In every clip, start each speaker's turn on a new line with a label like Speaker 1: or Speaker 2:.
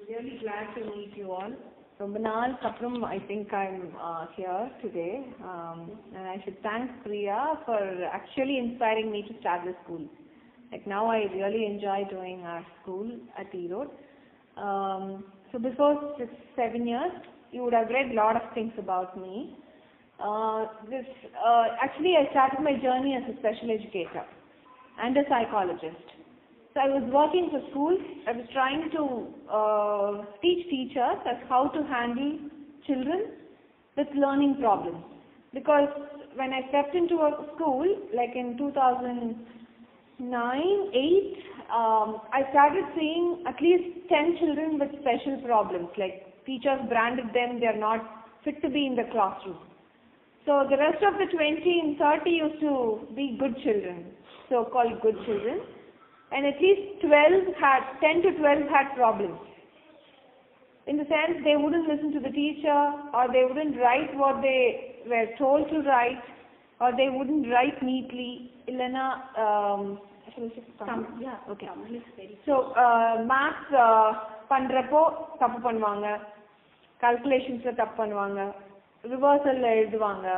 Speaker 1: really glad to meet you all. ரொம்ப நாளுக்கு அப்புறம் I think I'm here today and I should thank Priya for actually inspiring me to start the school. Like now I really enjoy doing our school at Erode. Um, so before six, seven years, you would have read a lot of things about me. Uh, this uh, actually I started my journey as a special educator and a psychologist. So I was working for schools. I was trying to uh, teach teachers as how to handle children with learning problems. Because when I stepped into a school, like in 2009, 8, um, I started seeing at least 10 children with special problems. Like teachers branded them, they are not fit to be in the classroom. So the rest of the 20 and 30 used to be good children, so-called good children. And at least 12 had, 10 to 12 had problems. In the sense they wouldn't listen to the teacher or they wouldn't write what they were told to write or they wouldn't write neatly. Ilana, um, yeah, okay. So, uh, maths uh, பண்றப்போ தப்பு பண்ணுவாங்க கால்குலேஷன்ஸ்ல தப்பு பண்ணுவாங்க ரிவர்சல்ல எழுதுவாங்க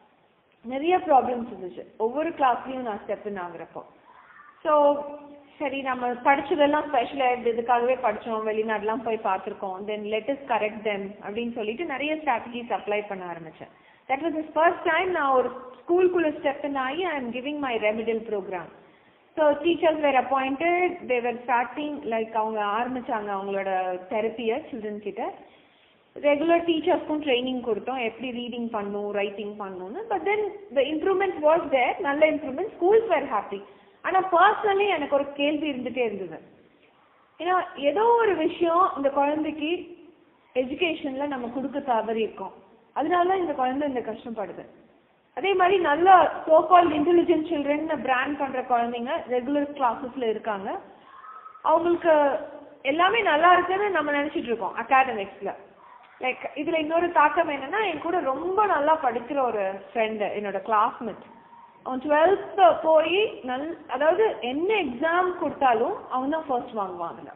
Speaker 1: நிறைய problems இருந்துச்சு ஒவ்வொரு கிளாஸ்லயும் நான் ஸ்டெப் இன் ஆகுறப்போ ஸோ சரி நம்ம படிச்சதெல்லாம் ஸ்பெஷல் எட் இதுக்காகவே படிச்சோம் வெளிநாடுலாம் போய் பார்த்துருக்கோம் தென் லெட்டஸ் கரெக்ட் தெம் அப்படின்னு சொல்லிட்டு நிறைய ஸ்ட்ராட்டஜிஸ் அப்ளை பண்ண ஆரம்பிச்சேன் that was is first time நான் ஒரு ஸ்கூலுக்குள்ள ஸ்டெப் இன் ஆகி I am giving my remedial program so teachers were appointed they were starting like அவங்க ஆரம்பிச்சாங்க அவங்களோட தெரப்பியை சில்ட்ரன் கிட்ட ரெகுலர் டீச்சர்ஸ்க்கும் ட்ரைனிங் கொடுத்தோம் எப்படி ரீடிங் பண்ணணும் ரைட்டிங் பண்ணணும்னு but then the improvement was there நல்ல இம்ப்ரூவ்மெண்ட் ஸ்கூல்ஸ் வேர் ஹாப்பி ஆனால் பர்சனலி எனக்கு ஒரு கேள்வி இருந்துகிட்டே இருந்தது ஏன்னா ஏதோ ஒரு விஷயம் இந்த குழந்தைக்கு எஜுகேஷனில் நம்ம கொடுக்க தவறி இருக்கோம் அதனால தான் இந்த குழந்தை இந்த கஷ்டப்படுது அதே மாதிரி நல்ல சோகால் இன்டெலிஜென்ட் சில்ட்ரன் பிராண்ட் பண்ணுற குழந்தைங்க ரெகுலர் கிளாஸஸில் இருக்காங்க அவங்களுக்கு எல்லாமே நல்லா இருக்குன்னு நம்ம நினச்சிட்டு இருக்கோம் அகாடமிக்ஸில் லைக் இதில் இன்னொரு தாக்கம் என்னன்னா என் கூட ரொம்ப நல்லா படிக்கிற ஒரு ஃப்ரெண்டு என்னோட கிளாஸ்மேட் அவன் டுவெல்த்து போய் நல் அதாவது என்ன எக்ஸாம் கொடுத்தாலும் அவன் தான் ஃபர்ஸ்ட் வாங்குவாங்க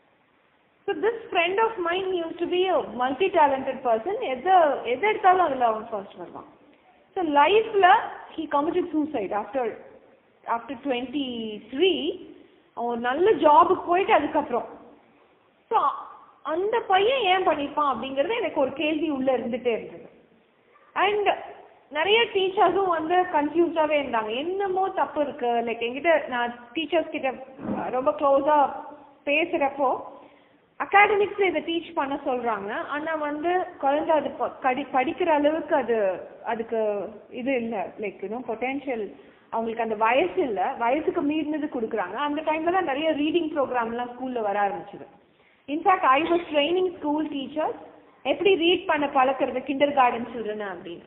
Speaker 1: so this friend of mind used to be multi talented person எதை எது எடுத்தாலும் அதில் அவன் ஃபர்ஸ்ட் வருவான் ஸோ லைஃப்பில் he committed suicide after after twenty three அவன் ஒரு நல்ல ஜாபுக்கு போயிட்டு அதுக்கப்புறம் ஸோ அந்த பையன் ஏன் பண்ணியிருப்பான் அப்படிங்கிறது எனக்கு ஒரு கேள்வி உள்ளே இருந்துகிட்டே இருந்தது அண்ட் நிறைய டீச்சர்ஸும் வந்து கன்ஃபியூஸாகவே இருந்தாங்க என்னமோ தப்பு இருக்கு லைக் என்கிட்ட நான் டீச்சர்ஸ் கிட்ட ரொம்ப க்ளோஸாக பேசுகிறப்போ அகாடமிக்ஸில் இதை டீச் பண்ண சொல்கிறாங்க ஆனால் வந்து குழந்தை அது படி படிக்கிற அளவுக்கு அது அதுக்கு இது இல்லை லைக் இன்னும் பொட்டென்ஷியல் அவங்களுக்கு அந்த வயசு இல்லை வயசுக்கு மீறினது கொடுக்குறாங்க அந்த டைமில் தான் நிறைய ரீடிங் ப்ரோக்ராம்லாம் ஸ்கூலில் வர ஆரம்பிச்சுது in fact I was training school teachers எப்படி ரீட் பண்ண பழக்கிறது கிண்டர் கார்டன் சில்ட்ரன் அப்படின்னு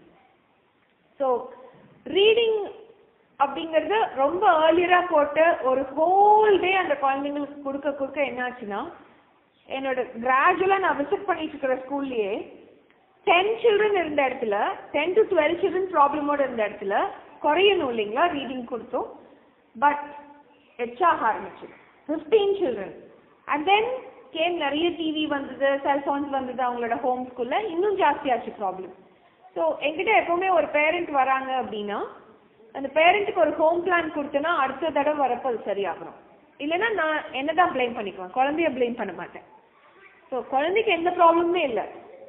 Speaker 1: ஸோ ரீடிங் அப்படிங்கிறது ரொம்ப ஏர்லியராக போட்டு ஒரு ஹோல் டே அந்த குழந்தைங்களுக்கு கொடுக்க கொடுக்க என்னாச்சுன்னா என்னோட கிராஜுவலாக நான் விசிட் பண்ணிட்டு இருக்கிற ஸ்கூல்லையே டென் சில்ட்ரன் இருந்த இடத்துல டென் டு டுவெல் சில்ட்ரன் ப்ராப்ளமோட இருந்த இடத்துல குறையணும் இல்லைங்களா ரீடிங் கொடுத்தோம் பட் எச்சாக ஆரம்பிச்சு fifteen children and then came நிறைய டிவி வந்தது செல்ஃபோன்ஸ் வந்தது அவங்களோட ஹோம் ஸ்கூலில் இன்னும் ஜாஸ்தியாச்சு ப்ராப்ளம் ஸோ என்கிட்ட எப்பவுமே ஒரு பேரண்ட் வராங்க அப்படின்னா அந்த பேரண்ட்டுக்கு ஒரு ஹோம் பிளான் கொடுத்தேன்னா அடுத்த தடவை வரப்போ அது சரியாகணும் இல்லைன்னா நான் என்ன தான் ப்ளேம் பண்ணிக்குவேன் குழந்தைய ப்ளேம் பண்ண மாட்டேன் ஸோ குழந்தைக்கு எந்த ப்ராப்ளமுமே இல்லை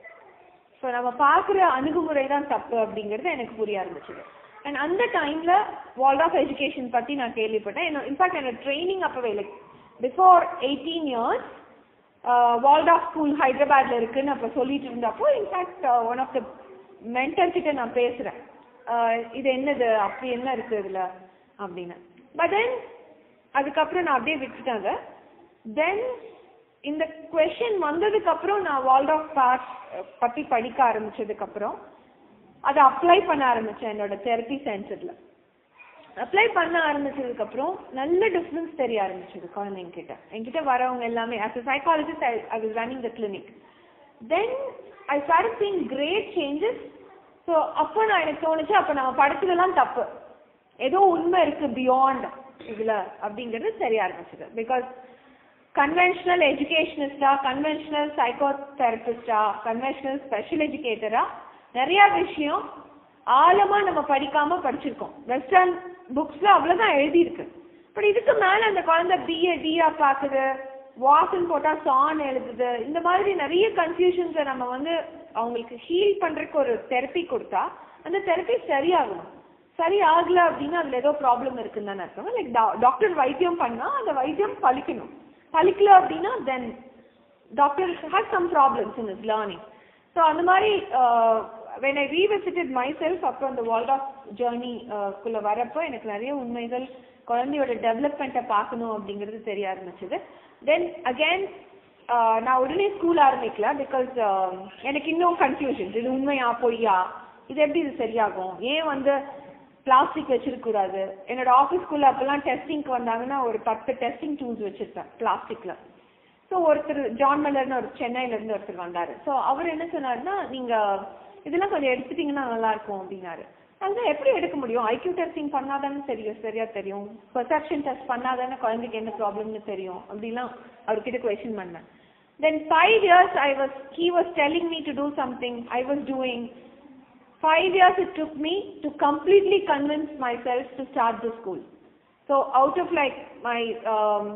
Speaker 1: ஸோ நம்ம பார்க்குற அணுகுமுறை தான் தப்பு அப்படிங்கிறது எனக்கு புரிய ஆரம்பிச்சது அண்ட் அந்த டைமில் வேர்ல்ட் ஆஃப் எஜுகேஷன் பற்றி நான் கேள்விப்பட்டேன் என்ன இன்ஃபேக்ட் என்னோட ட்ரைனிங் அப்போவே like before eighteen years world of school ஹைதராபாத்ல இருக்குன்னு அப்போ சொல்லிட்டு இருந்தப்போ in fact one of the mentor கிட்ட நான் பேசுறேன் இது என்னது அப்படி என்ன இருக்கு இதுல அப்படின்னு பட் தென் அதுக்கப்புறம் நான் அப்படியே விட்டுட்டாங்க தென் இந்த கொஷின் வந்ததுக்கு அப்புறம் நான் வேர்ல்ட் ஆஃப் பாஸ் பத்தி படிக்க ஆரம்பிச்சதுக்கு அப்புறம் அதை அப்ளை பண்ண ஆரம்பிச்சேன் என்னோட தெரப்பி சென்டர்ல அப்ளை பண்ண ஆரம்பிச்சதுக்கு அப்புறம் நல்ல டிஃப்ரென்ஸ் தெரிய ஆரம்பிச்சது குழந்தைங்க கிட்ட என்கிட்ட வரவங்க எல்லாமே as a psychologist I was running the clinic then I start seeing great changes so அப்போ நான் எனக்கு தோணுச்சு அப்போ நம்ம படிச்சதெல்லாம் தப்பு ஏதோ உண்மை இருக்கு பியாண்ட் இதுல அப்படிங்கிறது தெரிய ஆரம்பிச்சது பிகாஸ் கன்வென்ஷனல் எஜுகேஷனிஸ்டா கன்வென்ஷனல் சைக்கோ தெரபிஸ்டா கன்வென்ஷனல் ஸ்பெஷல் எஜுகேட்டரா நிறைய விஷயம் ஆழமா நம்ம படிக்காம படிச்சிருக்கோம் வெஸ்டர்ன் புக்ஸ்ல அவ்வளவுதான் எழுதியிருக்கு பட் இதுக்கு மேல அந்த குழந்தை பிஏ டிஆ பாக்குது வாசன் போட்டா சான் எழுதுது இந்த மாதிரி நிறைய கன்ஃபியூஷன்ஸை நம்ம வந்து அவங்களுக்கு ஹீல் பண்றதுக்கு ஒரு தெரப்பி கொடுத்தா அந்த தெரப்பி சரியாகணும் சரி ஆகல அப்படின்னா அதுல ஏதோ ப்ராப்ளம் இருக்குன்னு தானே அர்த்தம் லைக் டாக்டர் வைத்தியம் பண்ணா அந்த வைத்தியம் பலிக்கணும் பலிக்கல அப்படின்னா then doctor has some problems in is learning so அந்த மாதிரி when I revisited myself அப்புறம் அந்த வேர்ல்ட் ஆஃப் ஜேர்னி குள்ள வரப்போ எனக்கு நிறைய உண்மைகள் குழந்தையோட டெவலப்மெண்ட்டை பார்க்கணும் அப்படிங்கிறது தெரிய ஆரம்பிச்சது தென் அகேன் நான் உடனே ஸ்கூல் ஆரம்பிக்கல பிகாஸ் எனக்கு இன்னும் கன்ஃபியூஷன் இது உண்மையா பொய்யா இது எப்படி இது சரியாகும் ஏன் வந்து பிளாஸ்டிக் வச்சிருக்க கூடாது என்னோட ஆஃபீஸ்க்குள்ள அப்பெல்லாம் டெஸ்டிங்க்கு வந்தாங்கன்னா ஒரு பத்து டெஸ்டிங் டூல்ஸ் வச்சிருப்பேன் பிளாஸ்டிக்ல ஸோ ஒருத்தர் ஜான் மல்லர்னு ஒரு சென்னையில இருந்து ஒருத்தர் வந்தாரு ஸோ அவர் என்ன சொன்னாருன்னா நீங்க இதெல்லாம் கொஞ்சம் எடுத்துட்டீங்கன்னா நல்லா இருக்கும் அப்படின்னாரு அதுதான் எப்படி எடுக்க முடியும் ஐக்யூ டெஸ்டிங் பண்ணாதானே தெரியும் சரியா தெரியும் பெர்செப்ஷன் டெஸ்ட் பண்ணாதானே குழந்தைக்கு என்ன ப்ராப்ளம்னு தெரியும் அப்படிலாம் அவர்கிட்ட கொஸ்டின் பண்ணேன் then five years I was he was telling me to do something I was doing five years it took me to completely convince myself to start the school. So out of like my um,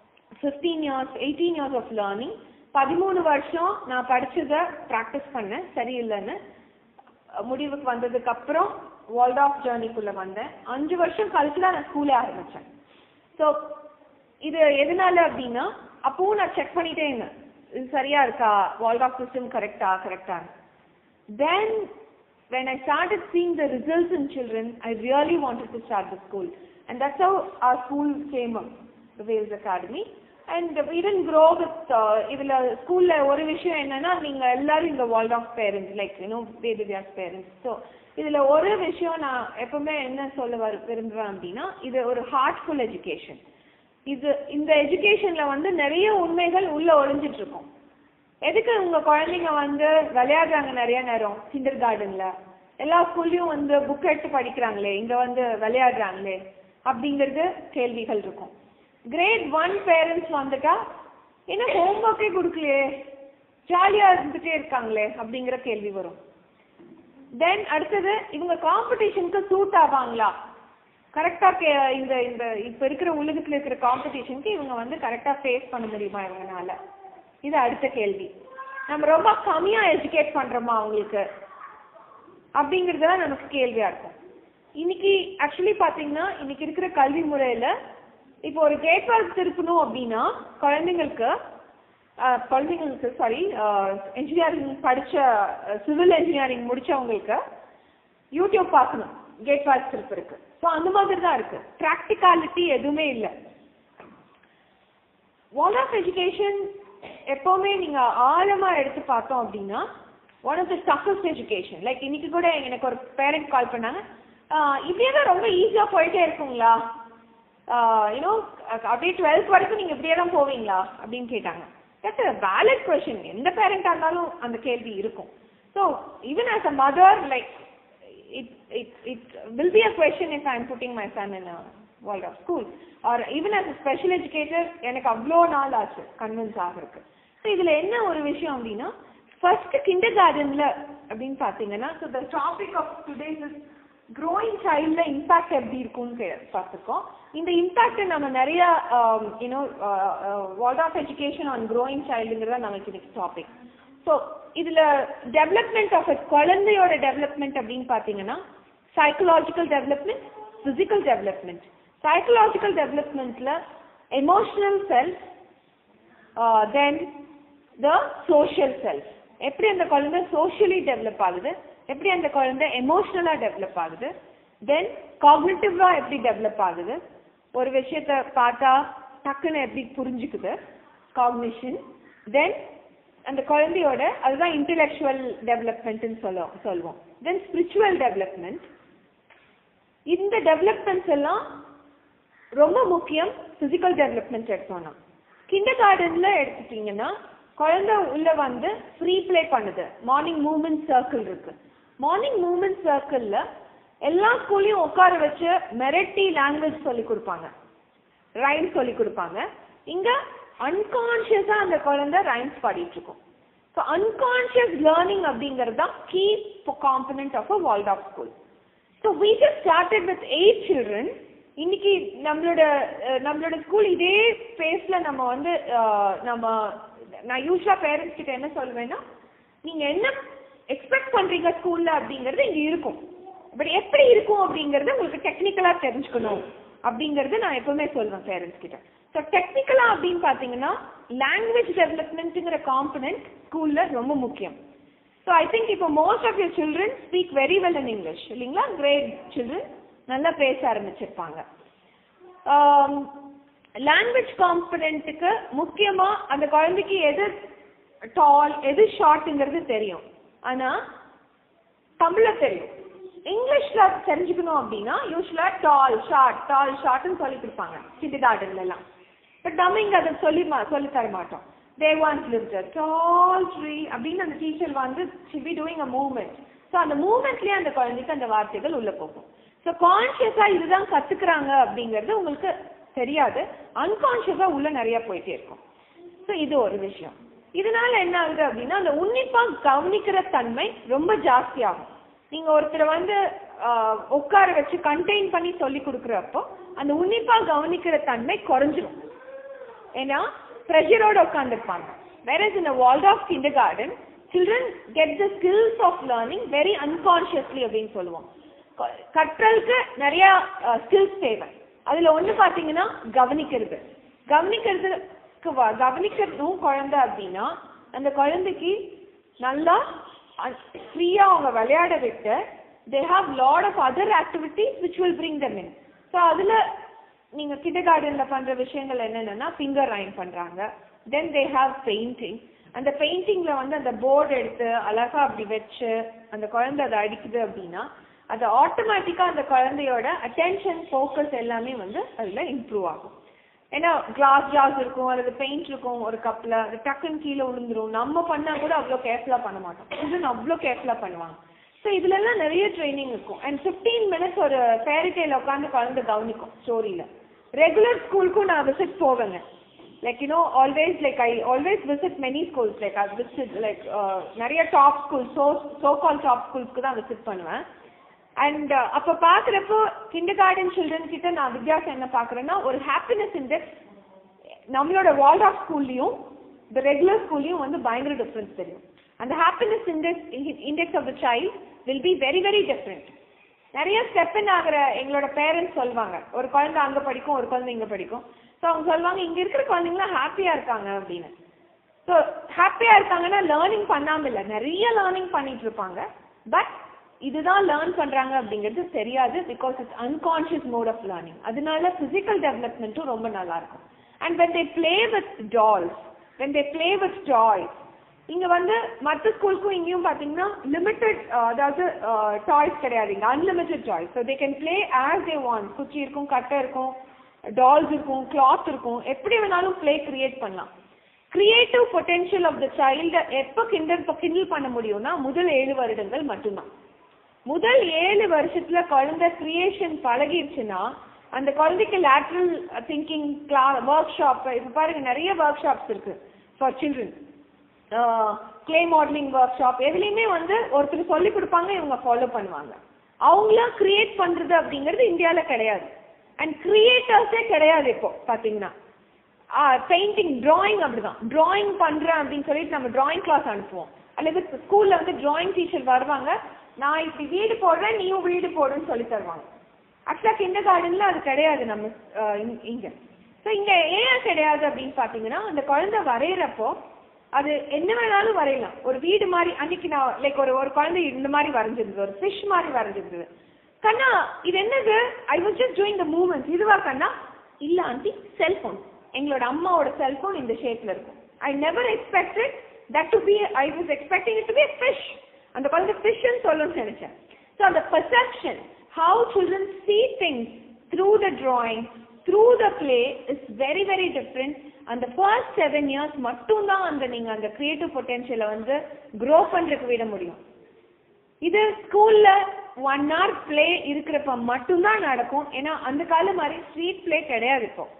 Speaker 1: 15 years, 18 years of learning, பதிமூணு வருஷம் நான் படிச்சதை practice பண்ணேன் சரியில்லைன்னு முடிவுக்கு வந்ததுக்கு அப்புறம் world of ஜேர்னிக்குள்ள வந்தேன் அஞ்சு வருஷம் கழிச்சு தான் நான் ஸ்கூலே ஆரம்பிச்சேன் ஸோ இது எதனால அப்படின்னா அப்பவும் நான் செக் பண்ணிட்டே இருந்தேன் இது சரியா இருக்கா வேர்ல்ட் ஆஃப் சிஸ்டம் கரெக்டா கரெக்டா தென் when I started seeing the results in children, I really wanted to start the school. And that's how our school came up, the Wales Academy. And we didn't grow with, uh, இதுல ஸ்கூல்ல ஒரு விஷயம் என்னன்னா நீங்க எல்லாரும் இந்த world of parents like you know வேதிவியாஸ் parents so இதுல ஒரு விஷயம் நான் எப்பவுமே என்ன சொல்ல வர விரும்புவேன் அப்படின்னா இது ஒரு ஹார்ட்ஃபுல் எஜுகேஷன் இது இந்த எஜுகேஷன்ல வந்து நிறைய உண்மைகள் உள்ள ஒளிஞ்சிட்டு இருக்கும் எதுக்கு உங்க குழந்தைங்க வந்து விளையாடுறாங்க நிறைய நேரம் கிண்டர் கார்டன்ல எல்லா ஸ்கூல்லயும் வந்து புக் எடுத்து படிக்கிறாங்களே இங்க வந்து விளையாடுறாங்களே அப்படிங்கிறது கேள்விகள் இருக்கும் கிரேட் ஒன் பேரண்ட்ஸ் வந்துட்டா என்ன ஹோம்ஒர்க்கே கொடுக்கலையே ஜாலியா இருந்துட்டே இருக்காங்களே அப்படிங்கிற கேள்வி வரும் தென் அடுத்தது இவங்க காம்படிஷனுக்கு சூட் ஆவாங்களா கரெக்டா இந்த இந்த இப்ப இருக்கிற உலகத்துல இருக்கிற காம்படிஷனுக்கு இவங்க வந்து கரெக்டா ஃபேஸ் பண்ண முடியுமா இவங்கனால இது அடுத்த கேள்வி நம்ம ரொம்ப கம்மியா எஜுகேட் பண்றோமா அவங்களுக்கு அப்படிங்கிறது தான் நமக்கு கேள்வியா இருக்கும் இன்னைக்கு ஆக்சுவலி பாத்தீங்கன்னா இன்னைக்கு இருக்கிற கல்வி முறையில இப்போ ஒரு கேட் வால் திருப்பணும் அப்படின்னா குழந்தைங்களுக்கு குழந்தைங்களுக்கு சாரி இன்ஜினியரிங் படிச்ச சிவில் இன்ஜினியரிங் முடிச்சவங்களுக்கு யூடியூப் பார்க்கணும் கேட் வால் திருப்பிருக்கு ஸோ அந்த மாதிரி தான் இருக்கு ப்ராக்டிகாலிட்டி எதுவுமே இல்லை வால் ஆஃப் எஜுகேஷன் எப்பவுமே நீங்க ஆழமா எடுத்து பார்த்தோம் அப்படின்னா one of the toughest education like இன்னைக்கு கூட எனக்கு ஒரு பேரண்ட் கால் பண்ணாங்க இப்படியே தான் ரொம்ப ஈஸியா போயிட்டே இருக்குங்களா யூனோ அப்படியே டுவெல்த் வரைக்கும் நீங்க இப்படியே தான் போவீங்களா அப்படின்னு கேட்டாங்க தட்ஸ் அ வேலிட் கொஷின் எந்த பேரண்டா இருந்தாலும் அந்த கேள்வி இருக்கும் so even as a mother like it it it will be a question if I am putting my son in world of school or even as special educator எனக்கு அவ்வளோ நாள் ஆச்சு convince ஆகிறதுக்கு ஸோ இதில் என்ன ஒரு விஷயம் அப்படின்னா ஃபர்ஸ்ட் கிண்டர் கார்டன்ல அப்படின்னு பார்த்தீங்கன்னா so the topic of today's is growing சைல்ட்ல இம்பாக்ட் எப்படி இருக்கும்னு பார்த்துருக்கோம் இந்த இம்பாக்ட் நம்ம நிறைய you know world of education on growing சைல்டுங்கிறத நமக்கு இன்னைக்கு டாபிக் ஸோ இதுல டெவலப்மெண்ட் ஆஃப் குழந்தையோட டெவலப்மெண்ட் அப்படின்னு பார்த்தீங்கன்னா psychological development physical development psychological டெவலப்மெண்ட்ல emotional self then the social self எப்படி அந்த குழந்தை சோஷியலி டெவலப் ஆகுது எப்படி அந்த குழந்தை எமோஷனலா டெவலப் ஆகுது தென் காக்னிட்டிவா எப்படி டெவலப் ஆகுது ஒரு விஷயத்த பார்த்தா டக்குன்னு எப்படி புரிஞ்சுக்குது காக்னிஷன் தென் அந்த குழந்தையோட அதுதான் இன்டெலெக்சுவல் டெவலப்மெண்ட்னு சொல்லுவோம் சொல்லுவோம் தென் ஸ்பிரிச்சுவல் டெவலப்மெண்ட் இந்த டெவலப்மெண்ட்ஸ் எல்லாம் ரொம்ப முக்கியம் பிசிக்கல் டெவலப்மெண்ட் எடுத்தோம்னா கிண்டர் கார்டன்ல எடுத்துட்டீங்கன்னா குழந்தை உள்ள வந்து ஃப்ரீ ப்ளே பண்ணுது மார்னிங் மூவ்மெண்ட் சர்க்கிள் இருக்கு மார்னிங் மூவ்மெண்ட் சர்க்கிள்ல எல்லா ஸ்கூல்லையும் உட்கார வச்சு மெரட்டி லாங்குவேஜ் சொல்லி கொடுப்பாங்க ரைம் சொல்லி கொடுப்பாங்க இங்க அன்கான்ஷியஸா அந்த குழந்தை ரைம்ஸ் பாடிட்டு இருக்கும் ஸோ அன்கான்ஷியஸ் லேர்னிங் அப்படிங்கிறது தான் key component of a Waldorf school so we just started with eight children இன்னைக்கு நம்மளோட அஹ், நம்மளோட ஸ்கூல் இதே ஸ்பேஸ்ல நம்ம வந்து அஹ், நம்ம நான் யூஸ்வலா பேரண்ட்ஸ் கிட்ட என்ன சொல்வேன்னா நீங்க என்ன எக்ஸ்பெக்ட் பண்றீங்க ஸ்கூல்ல அப்படிங்கறது இங்க இருக்கும் பட் எப்படி இருக்கும் அப்படிங்கறது உங்களுக்கு டெக்னிக்கலா தெரிஞ்சுக்கணும் அப்படிங்கறது நான் எப்பவுமே சொல்வேன் பேரண்ட்ஸ் கிட்ட ஸோ டெக்னிக்கலா அப்படின்னு பாத்தீங்கன்னா லாங்குவேஜ் டெவலப்மெண்ட்டுங்கிற காம்பனன்ட் ஸ்கூல்ல ரொம்ப முக்கியம் ஸோ ஐ திங்க் இப்போ most of your children speak very well in English இல்லைங்களா கிரேட் சில்ட்ரன் நல்லா பேச ஆரம்பிச்சிருப்பாங்க லாங்குவேஜ் காம்பனண்ட்டுக்கு முக்கியமா அந்த குழந்தைக்கு எது டால் எது ஷார்ட்ங்கிறது தெரியும் ஆனா தமிழ்ல தெரியும் இங்கிலீஷ்ல தெரிஞ்சுக்கணும் அப்படின்னா யூஸ்வலா டால் ஷார்ட் டால் ஷார்ட்னு சொல்லி கொடுப்பாங்க கிண்டி கார்டன்ல எல்லாம் பட் நம்ம இங்க அதை சொல்லி மா- சொல்லி தர மாட்டோம் they want lived a tall tree அப்படின்னு அந்த டீச்சர் வந்து she be doing a movement so அந்த மூவ்மெண்ட்லயே அந்த குழந்தைக்கு அந்த வார்த்தைகள் உள்ள போகும் ஸோ கான்ஷியஸா இதுதான் கத்துக்கிறாங்க அப்படிங்கிறது உங்களுக்கு தெரியாது அன்கான்ஷியஸா உள்ள நிறைய போயிட்டே இருக்கும் ஸோ இது ஒரு விஷயம் இதனால என்ன ஆகுது அப்படின்னா அந்த உன்னிப்பா கவனிக்கிற தன்மை ரொம்ப ஜாஸ்தியாகும் நீங்க ஒருத்தரை வந்து ஆஹ், உட்கார வச்சு கண்டெயின் பண்ணி சொல்லி கொடுக்குறப்போ அந்த உன்னிப்பா கவனிக்கிற தன்மை குறைஞ்சிரும் ஏன்னா ப்ரெஷரோட உட்காந்துருப்பாங்க வேற is in world of kindergarten children get the skills of learning very unconsciously அப்படின்னு சொல்லுவோம் க- கற்றலுக்கு நிறைய ஸ்கில்ஸ் தேவை அதுல ஒண்ணு பாத்தீங்கன்னா கவனிக்கிறது கவனிக்கிறதுக்கு வ- கவனிக்கிறதும் குழந்தை அப்படின்னா அந்த குழந்தைக்கு நல்லா ஃப்ரீயா அவங்க விளையாட விட்டு they have lot of other activities which will bring them in so அதுல நீங்க கிண்டர் கார்டன்ல பண்ற விஷயங்கள் என்னென்னா ஃபிங்கர் ரைன் பண்றாங்க தென் தே ஹாவ் பெயிண்டிங் அந்த பெயிண்டிங்ல வந்து அந்த போர்டு எடுத்து அழகா அப்படி வச்சு அந்த குழந்தை அதை அடிக்குது அப்படின்னா அது ஆட்டோமேட்டிக்கா அந்த குழந்தையோட அட்டென்ஷன் ஃபோக்கஸ் எல்லாமே வந்து அதுல இம்ப்ரூவ் ஆகும் ஏன்னா கிளாஸ் ஜார்ஸ் இருக்கும் அல்லது பெயிண்ட் இருக்கும் ஒரு கப்ல அது டக்குன்னு கீழே விழுந்துரும் நம்ம பண்ணா கூட அவ்வளோ கேர்ஃபுல்லா பண்ண மாட்டோம் சில்ட்ரன் அவ்வளோ கேர்ஃபுல்லா பண்ணுவாங்க ஸோ இதுல எல்லாம் நிறைய ட்ரைனிங் இருக்கும் அண்ட் 15 மினிட்ஸ் ஒரு ஃபேரிடேல உட்காந்து குழந்தை கவனிக்கும் ஸ்டோரியில ரெகுலர் ஸ்கூலுக்கும் நான் விசிட் போவேங்க like you know always like I always visit many schools like I visit like நிறைய top school so so call top ஸ்கூல்ஸ்க்கு தான் விசிட் பண்ணுவேன் அண்ட் அப்ப பாக்குறப்போ கிண்டர் கார்டன் சில்ட்ரன் கிட்ட நான் வித்தியாசம் என்ன பாக்குறேன்னா ஒரு ஹாப்பினஸ் இண்டெக்ஸ் நம்மளோட வால்ட் ஆஃப் ஸ்கூல்லையும் இந்த ரெகுலர் ஸ்கூல்லையும் வந்து பயங்கர டிஃபரன்ஸ் தெரியும் அந்த happiness index index of the child will be very very different நிறைய ஸ்டெப் இன் ஆகிற எங்களோட பேரண்ட்ஸ் சொல்லுவாங்க ஒரு குழந்தை அங்க படிக்கும் ஒரு குழந்தை இங்க படிக்கும் ஸோ அவங்க சொல்லுவாங்க இங்க இருக்கிற குழந்தைங்களாம் ஹாப்பியா இருக்காங்க அப்படின்னு ஸோ ஹாப்பியா இருக்காங்கன்னா லேர்னிங் பண்ணாம இல்ல நிறைய லேர்னிங் பண்ணிட்டு இருப்பாங்க பட் இதுதான் லேர்ன் பண்றாங்க அப்படிங்கிறது தெரியாது because it's unconscious mode of learning அதனால பிசிக்கல் டெவலப்மெண்ட்டும் ரொம்ப நல்லா இருக்கும் and when they play with dolls when they play with toys இங்க வந்து மற்ற ஸ்கூலுக்கும் இங்கேயும் பாத்தீங்கன்னா லிமிட்டட் அதாவது டாய்ஸ் கிடையாது இங்க unlimited toys so they can play as they want குச்சி இருக்கும் கட்டை இருக்கும் டால்ஸ் இருக்கும் கிளாத் இருக்கும் எப்படி வேணாலும் பிளே கிரியேட் பண்ணலாம் creative potential of the child எப்போ கிண்டல் கிண்டில் பண்ண முடியும்னா முதல் ஏழு வருடங்கள் மட்டும்தான் முதல் ஏழு வருஷத்துல குழந்தை கிரியேஷன் பழகிருச்சுன்னா அந்த குழந்தைக்கு lateral thinking clay workshop இப்போ பாருங்க நிறைய ஒர்க் ஷாப்ஸ் இருக்கு for children clay modelling workshop எதுலையுமே வந்து ஒருத்தர் சொல்லி கொடுப்பாங்க இவங்க ஃபாலோ பண்ணுவாங்க அவங்களா கிரியேட் பண்றது அப்படிங்கிறது இந்தியால கிடையாது அண்ட் கிரியேட்டர்ஸே கிடையாது இப்போ பாத்தீங்கன்னா பெயிண்டிங் டிராயிங் அப்படிதான் டிராயிங் பண்றேன் அப்படின்னு சொல்லிட்டு நம்ம டிராயிங் கிளாஸ் அனுப்புவோம் அல்லது ஸ்கூல்ல வந்து டிராயிங் டீச்சர் வருவாங்க நான் இப்படி வீடு போடுறேன் நீயும் வீடு போடுன்னு சொல்லி தருவாங்க ஆக்சுவலா கிண்டர் கார்டன்ல அது கிடையாது நம்ம அஹ், இங்க- இங்க ஸோ இங்க ஏன் கிடையாது அப்படின்னு பாத்தீங்கன்னா அந்த குழந்தை வரைகிறப்போ அது என்ன வேணாலும் வரையலாம் ஒரு வீடு மாதிரி அன்னைக்கு நான் லைக் ஒரு ஒரு குழந்தை இந்த மாதிரி வரைஞ்சிருந்தது ஒரு ஃபிஷ் மாதிரி வரைஞ்சிருந்தது கண்ணா இது என்னது I was just doing the movement இதுவா கண்ணா இல்ல ஆண்டி செல்போன் எங்களோட அம்மாவோட செல்போன் இந்த ஷேப்ல இருக்கும் I never expected that to be I was expecting it to be fish அந்த குழந்தை ஃபிஷ்ன்னு சொல்லணும்னு நினைச்சேன் ஸோ அந்த perception how children see things through the drawing through the play is very very different அந்த ஃபர்ஸ்ட் செவன் இயர்ஸ் மட்டும்தான் அந்த நீங்க அந்த கிரியேட்டிவ் பொட்டென்ஷியலை வந்து க்ரோ பண்றதுக்கு விட முடியும் இது ஸ்கூல்ல ஒன் hour பிளே இருக்கிறப்ப மட்டும்தான் நடக்கும் ஏன்னா அந்த காலம் மாதிரி ஸ்ட்ரீட் பிளே கிடையாது இப்போ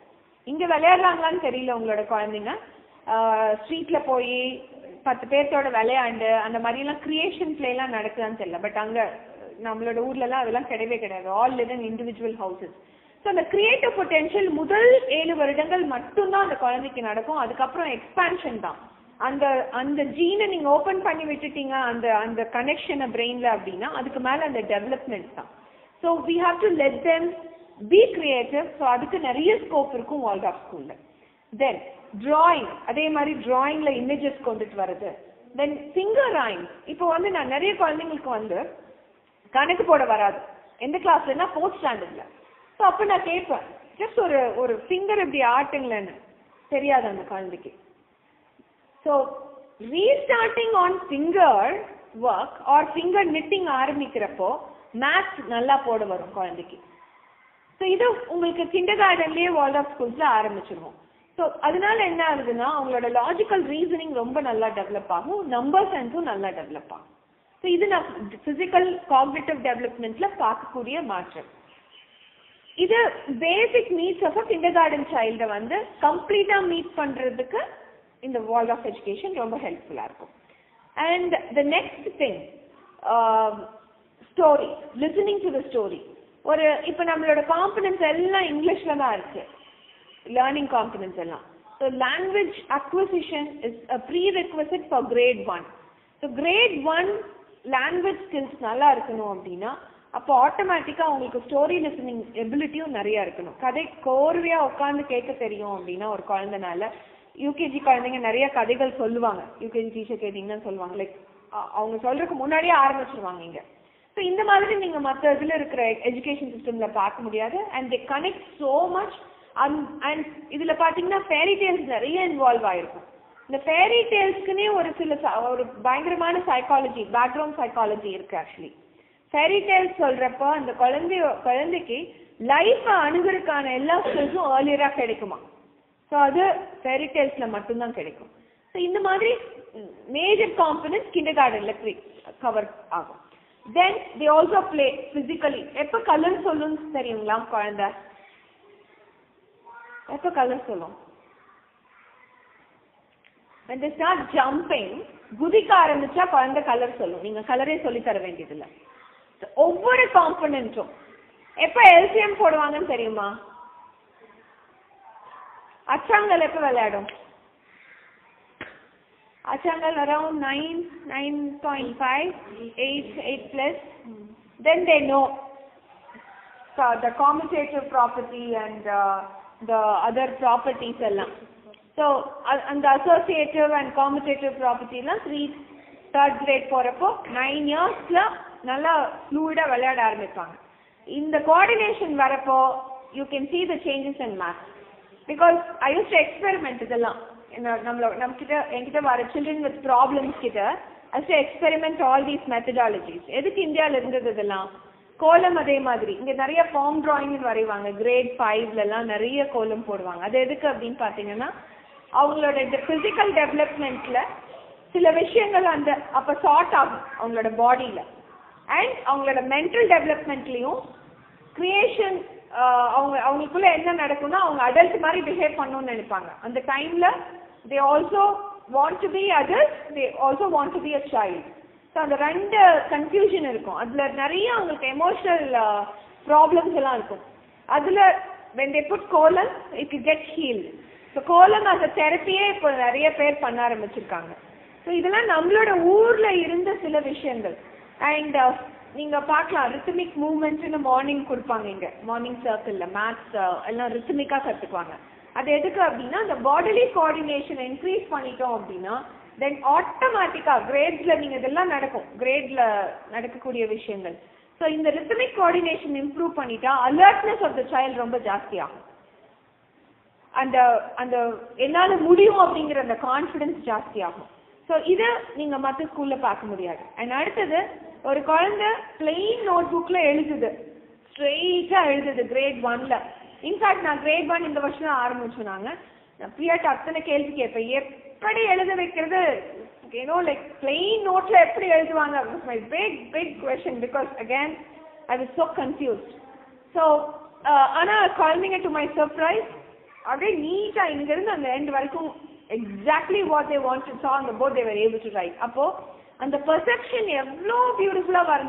Speaker 1: இங்க விளையாடுறாங்களான்னு தெரியல உங்களோட குழந்தைங்க ஸ்ட்ரீட்ல போய் பத்து பேர்த்தோட விளையாண்டு அந்த மாதிரி எல்லாம் கிரியேஷன் பிளே எல்லாம் நடக்குதான்னு தெரியல பட் அங்க நம்மளோட ஊர்ல எல்லாம் அதெல்லாம் கிடையவே கிடையாது all live in individual houses so அந்த கிரியேட்டிவ் பொட்டென்ஷியல் முதல் ஏழு வருடங்கள் மட்டும்தான் அந்த குழந்தைக்கு நடக்கும் அதுக்கப்புறம் எக்ஸ்பான்ஷன் தான் அந்த அந்த ஜீனை நீங்க ஓபன் பண்ணி விட்டுட்டீங்க அந்த அந்த கனெக்ஷனை பிரெயின்ல அப்படின்னா அதுக்கு மேல அந்த டெவலப்மெண்ட் தான் so we have to let them be creative so அதுக்கு நிறைய ஸ்கோப் இருக்கும் வால்ட் ஆஃப் ஸ்கூல்ல தென் டிராயிங் அதே மாதிரி டிராயிங்ல இமேஜஸ் கொண்டுட்டு வருது தென் ஃபிங்கர் ரைம் இப்போ வந்து நான் நிறைய குழந்தைங்களுக்கு வந்து கணக்கு போட வராது எந்த கிளாஸ்லன்னா ஃபோர்த் ஸ்டாண்டர்ட்ல ஸோ அப்போ நான் கேட்பேன் ஜஸ்ட் ஒரு ஒரு ஃபிங்கர் இப்படி ஆட்டுங்களேன்னு தெரியாது அந்த குழந்தைக்கு so restarting on finger work or finger knitting ஆரம்பிக்கிறப்போ மேத்ஸ் நல்லா போட வரும் குழந்தைக்கு ஸோ இது உங்களுக்கு கிண்டர் கார்டன்லேயே வேர்ல்ட் ஆஃப் ஸ்கூல்ஸ்ல ஆரம்பிச்சிருவோம் ஸோ அதனால என்ன ஆகுதுன்னா அவங்களோட லாஜிக்கல் ரீசனிங் ரொம்ப நல்லா டெவலப் ஆகும் நம்பர் சென்ஸும் நல்லா டெவலப் ஆகும் ஸோ இது நான் பிசிக்கல் காக்னிட்டிவ் டெவலப்மெண்ட்ல பார்க்கக்கூடிய மாற்றம் இது basic needs of a kindergarten சைல்டை வந்து கம்ப்ளீட்டா மீட் பண்றதுக்கு இந்த வேர்ல்ட் ஆஃப் எஜுகேஷன் ரொம்ப ஹெல்ப்ஃபுல்லா இருக்கும் and the next thing story listening to the story ஒரு இப்போ நம்மளோட காம்பனன்ஸ் எல்லாம் இங்கிலீஷ்ல தான் இருக்கு லேர்னிங் காம்பனன்ஸ் எல்லாம் so language acquisition is a prerequisite for grade one so grade one language skills நல்லா இருக்கணும் அப்படின்னா அப்போ ஆட்டோமேட்டிக்காக உங்களுக்கு ஸ்டோரி லிசனிங் எபிலிட்டியும் நிறைய இருக்கணும் கதை கோர்வையாக உட்காந்து கேட்க தெரியும் அப்படின்னா ஒரு குழந்தைனால யூகேஜி குழந்தைங்க நிறைய கதைகள் சொல்லுவாங்க யூகேஜி டீச்சர் கேட்டிங்கன்னா சொல்லுவாங்க லைக் அவங்க சொல்றதுக்கு முன்னாடியே ஆரம்பிச்சிருவாங்க இங்க ஸோ இந்த மாதிரி நீங்க மற்ற இதுல இருக்கிற எஜுகேஷன் சிஸ்டம்ல பார்க்க முடியாது and they connect so much and இதுல பாத்தீங்கன்னா ஃபேரி டேல்ஸ் நிறைய இன்வால்வ் ஆயிருக்கும் இந்த ஃபேரி டேல்ஸ்க்குனே ஒரு சில ச- ஒரு பயங்கரமான சைக்காலஜி பேக்ரவுண்ட் சைக்காலஜி இருக்கு ஆக்சுவலி ஃபேரி டேல்ஸ் சொல்றப்ப அந்த குழந்தை குழந்தைக்கு லைஃப் அணுகிறதுக்கான எல்லா ஸ்கில்ஸும் ஏர்லியரா கிடைக்குமா ஸோ அது ஃபேரி டேல்ஸ்ல மட்டும்தான் கிடைக்கும் ஸோ இந்த மாதிரி மேஜர் காம்பனன்ஸ் கிண்டர் கார்டன்ல கவர் ஆகும் then the also play physically எப்போ கலர் சொல்லுன்னு தெரியுங்களா குழந்தை எப்போ கலர் சொல்லும் when they start jumping குதிக்க ஆரம்பிச்சா குழந்தை கலர் சொல்லும் நீங்க கலரே சொல்லி தர வேண்டியதில்ல ஒவ்வொரு காம்பனண்ட்டும் எப்ப எல்சிஎம் போடுவாங்கன்னு தெரியுமா அச்சாங்கல் எப்ப விளையாடும் அச்சாங்கல் around nine nine point five eight eight plus then they know the commutative property and uh, the other properties எல்லாம் ஸோ அந்த அசோசியேட்டிவ் அண்ட் காம்படேட்டிவ் ப்ராப்பர்ட்டிலாம் த்ரீ தேர்ட் கிரேட் போகிறப்போ நைன் இயர்ஸில் நல்லா ஃப்ளூயிடாக விளையாட ஆரம்பிப்பாங்க இந்த கோஆர்டினேஷன் வரப்போ you can see the changes in math because I used to experiment இதெல்லாம் என்ன நம்மள நம்ம கிட்ட என்கிட்ட வர சில்ட்ரன் வித் ப்ராப்ளம்ஸ் கிட்ட I to experiment all these methodologies எதுக்கு இந்தியாவில் இருந்தது இதெல்லாம் கோலம் அதே மாதிரி இங்க நிறைய ஃபார்ம் டிராயிங் வரைவாங்க கிரேட் ஃபைவ்ல எல்லாம் நிறைய கோலம் போடுவாங்க அது எதுக்கு அப்படின்னு பாத்தீங்கன்னா அவங்களோட பிசிக்கல் டெவலப்மெண்ட்ல சில விஷயங்கள் அந்த அப்ப சார்ட் ஆகும் அவங்களோட பாடியில அண்ட் அவங்களோட மென்டல் டெவலப்மெண்ட்லயும் கிரியேஷன் அவங்க அவங்களுக்குள்ள என்ன நடக்கும்னா அவங்க அடல்ட் மாதிரி பிஹேவ் பண்ணணும்னு நினைப்பாங்க அந்த டைம்ல they also want to be others they also want to be a child so அந்த ரெண்டு கன்ஃபியூஷன் இருக்கும் அதுல நிறைய அவங்களுக்கு எமோஷனல் ப்ராப்ளம்ஸ் எல்லாம் இருக்கும் அதுல when they put கோலம் it will get healed so kolam அந்த தெரப்பியே இப்போ நிறைய பேர் பண்ண ஆரம்பிச்சிருக்காங்க ஸோ இதெல்லாம் நம்மளோட ஊர்ல இருந்த சில விஷயங்கள் அண்ட் நீங்க பார்க்கலாம் ரித்தமிக் மூவ்மெண்ட்னு மார்னிங் கொடுப்பாங்க இங்க மார்னிங் சர்க்கிள்ல மேத்ஸ் எல்லாம் ரித்தமிக்கா கத்துக்குவாங்க அது எதுக்கு அப்படின்னா அந்த பாடிலி கோஆர்டினேஷன் இன்க்ரீஸ் பண்ணிட்டோம் அப்படின்னா தென் ஆட்டோமேட்டிக்கா கிரேட்ஸ்ல நீங்க இதெல்லாம் நடக்கும் கிரேட்ல நடக்கக்கூடிய விஷயங்கள் ஸோ இந்த ரித்தமிக் கோஆர்டினேஷன் இம்ப்ரூவ் பண்ணிட்டா அலர்ட்னஸ் ஆஃப் த சைல்டு ரொம்ப ஜாஸ்தியாகும் அந்த அந்த என்னால முடியும் அப்படிங்கிற அந்த கான்ஃபிடன்ஸ் ஜாஸ்தியாகும் ஸோ இதை நீங்க மற்ற ஸ்கூல்ல பார்க்க முடியாது அண்ட் அடுத்தது ஒரு குழந்தை பிளெயின் நோட் புக்ல எழுதுது ஸ்ட்ரெயிட்டா எழுதுது கிரேட் ஒன்ல இன்ஃபேக்ட் நான் கிரேட் ஒன் இந்த வருஷம் தான் ஆரம்பிச்சோம் நாங்க நான் பிரியாட்ட அத்தனை கேள்வி கேட்பேன் எப்படி எழுத வைக்கிறது யூனோ லைக் பிளெயின் நோட்ல எப்படி எழுதுவாங்க my big big question because again I was so confused so ஆனா குழந்தைங்க டு மை சர்ப்ரைஸ் அப்படியே நீட்டா இங்க இருந்து அந்த எண்ட் வரைக்கும் exactly what they want to saw அந்த board they were able to write அப்போ அந்த பெர்செப்ஷன் எவ்வளோ பியூட்டிஃபுல்லா வர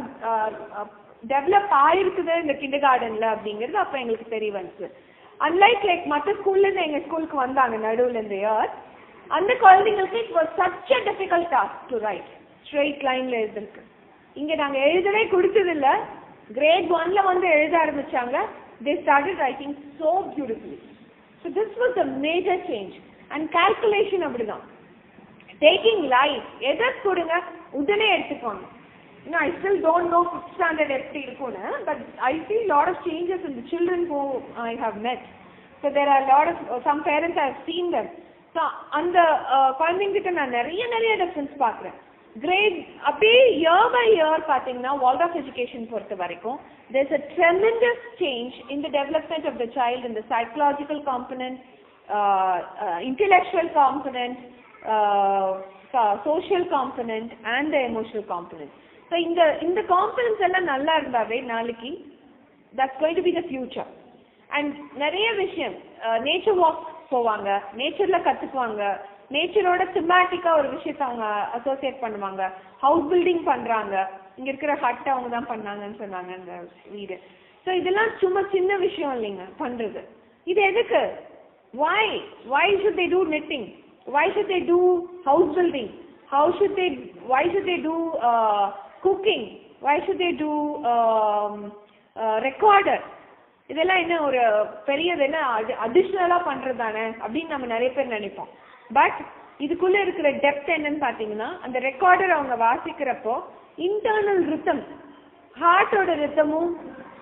Speaker 1: டெவலப் ஆயிருக்குது இந்த கிண்டர் கார்டன்ல அப்படிங்கிறது அப்ப எங்களுக்கு தெரிய வந்துச்சு அன்லைக் லைக் மற்ற ஸ்கூல்ல இருந்து எங்க ஸ்கூலுக்கு வந்தாங்க நடுவுல இந்த இயர் அந்த குழந்தைங்களுக்கு it was such a difficult task to write straight லைன்ல எழுதுறதுக்கு இங்க நாங்க எழுதவே கொடுத்தது இல்ல கிரேட் ஒன்ல வந்து எழுத ஆரம்பிச்சாங்க they started writing so beautifully so this was a major change and calculation அப்படிதான் டேக்கிங் லைஃப் எதை கொடுங்க உடனே எடுத்துக்கோங்க இன்னும் I still don't know fifth standard எப்படி இருக்கும்னு but I see lot of changes in the children who I have met. So there are a lot of, some parents I have seen them. So அந்த குழந்தைங்கிட்ட நான் நிறைய நிறைய difference பார்க்குறேன் grade அப்படியே year by year பார்த்தீங்கன்னா world of education பொறுத்த வரைக்கும் there's a tremendous change in the development of the child in the psychological component, uh, uh, intellectual component, uh, so- social component and the emotional component. So இந்த இந்த components எல்லாம் நல்லா இருந்தாவே நாளைக்கு that's going to be the future and நிறைய விஷயம் nature walk போவாங்க நேச்சர்ல கத்துக்குவாங்க நேச்சரோட சிம்மாட்டிக்கா ஒரு விஷயத்த அவங்க அசோசியேட் பண்ணுவாங்க ஹவுஸ் பில்டிங் பண்றாங்க இங்க இருக்கிற ஹட் அவங்க தான் பண்ணாங்கன்னு சொன்னாங்க இந்த வீடு ஸோ இதெல்லாம் சும்மா சின்ன விஷயம் இல்லைங்க பண்றது இது எதுக்கு why why should they do knitting why should they do house building how should they why should they do uh, cooking why should they do um, uh, recorder இதெல்லாம் என்ன ஒரு பெரியது என்ன அடிஷ்னலா பண்றது தானே அப்படின்னு நம்ம நிறைய பேர் நினைப்போம் பட் இதுக்குள்ள இருக்கிற டெப்த் என்னன்னு பாத்தீங்கன்னா அந்த ரெக்கார்டர் அவங்க வாசிக்கிறப்போ இன்டர்னல் ரித்தம் ஹார்ட்டோட ரித்தமும்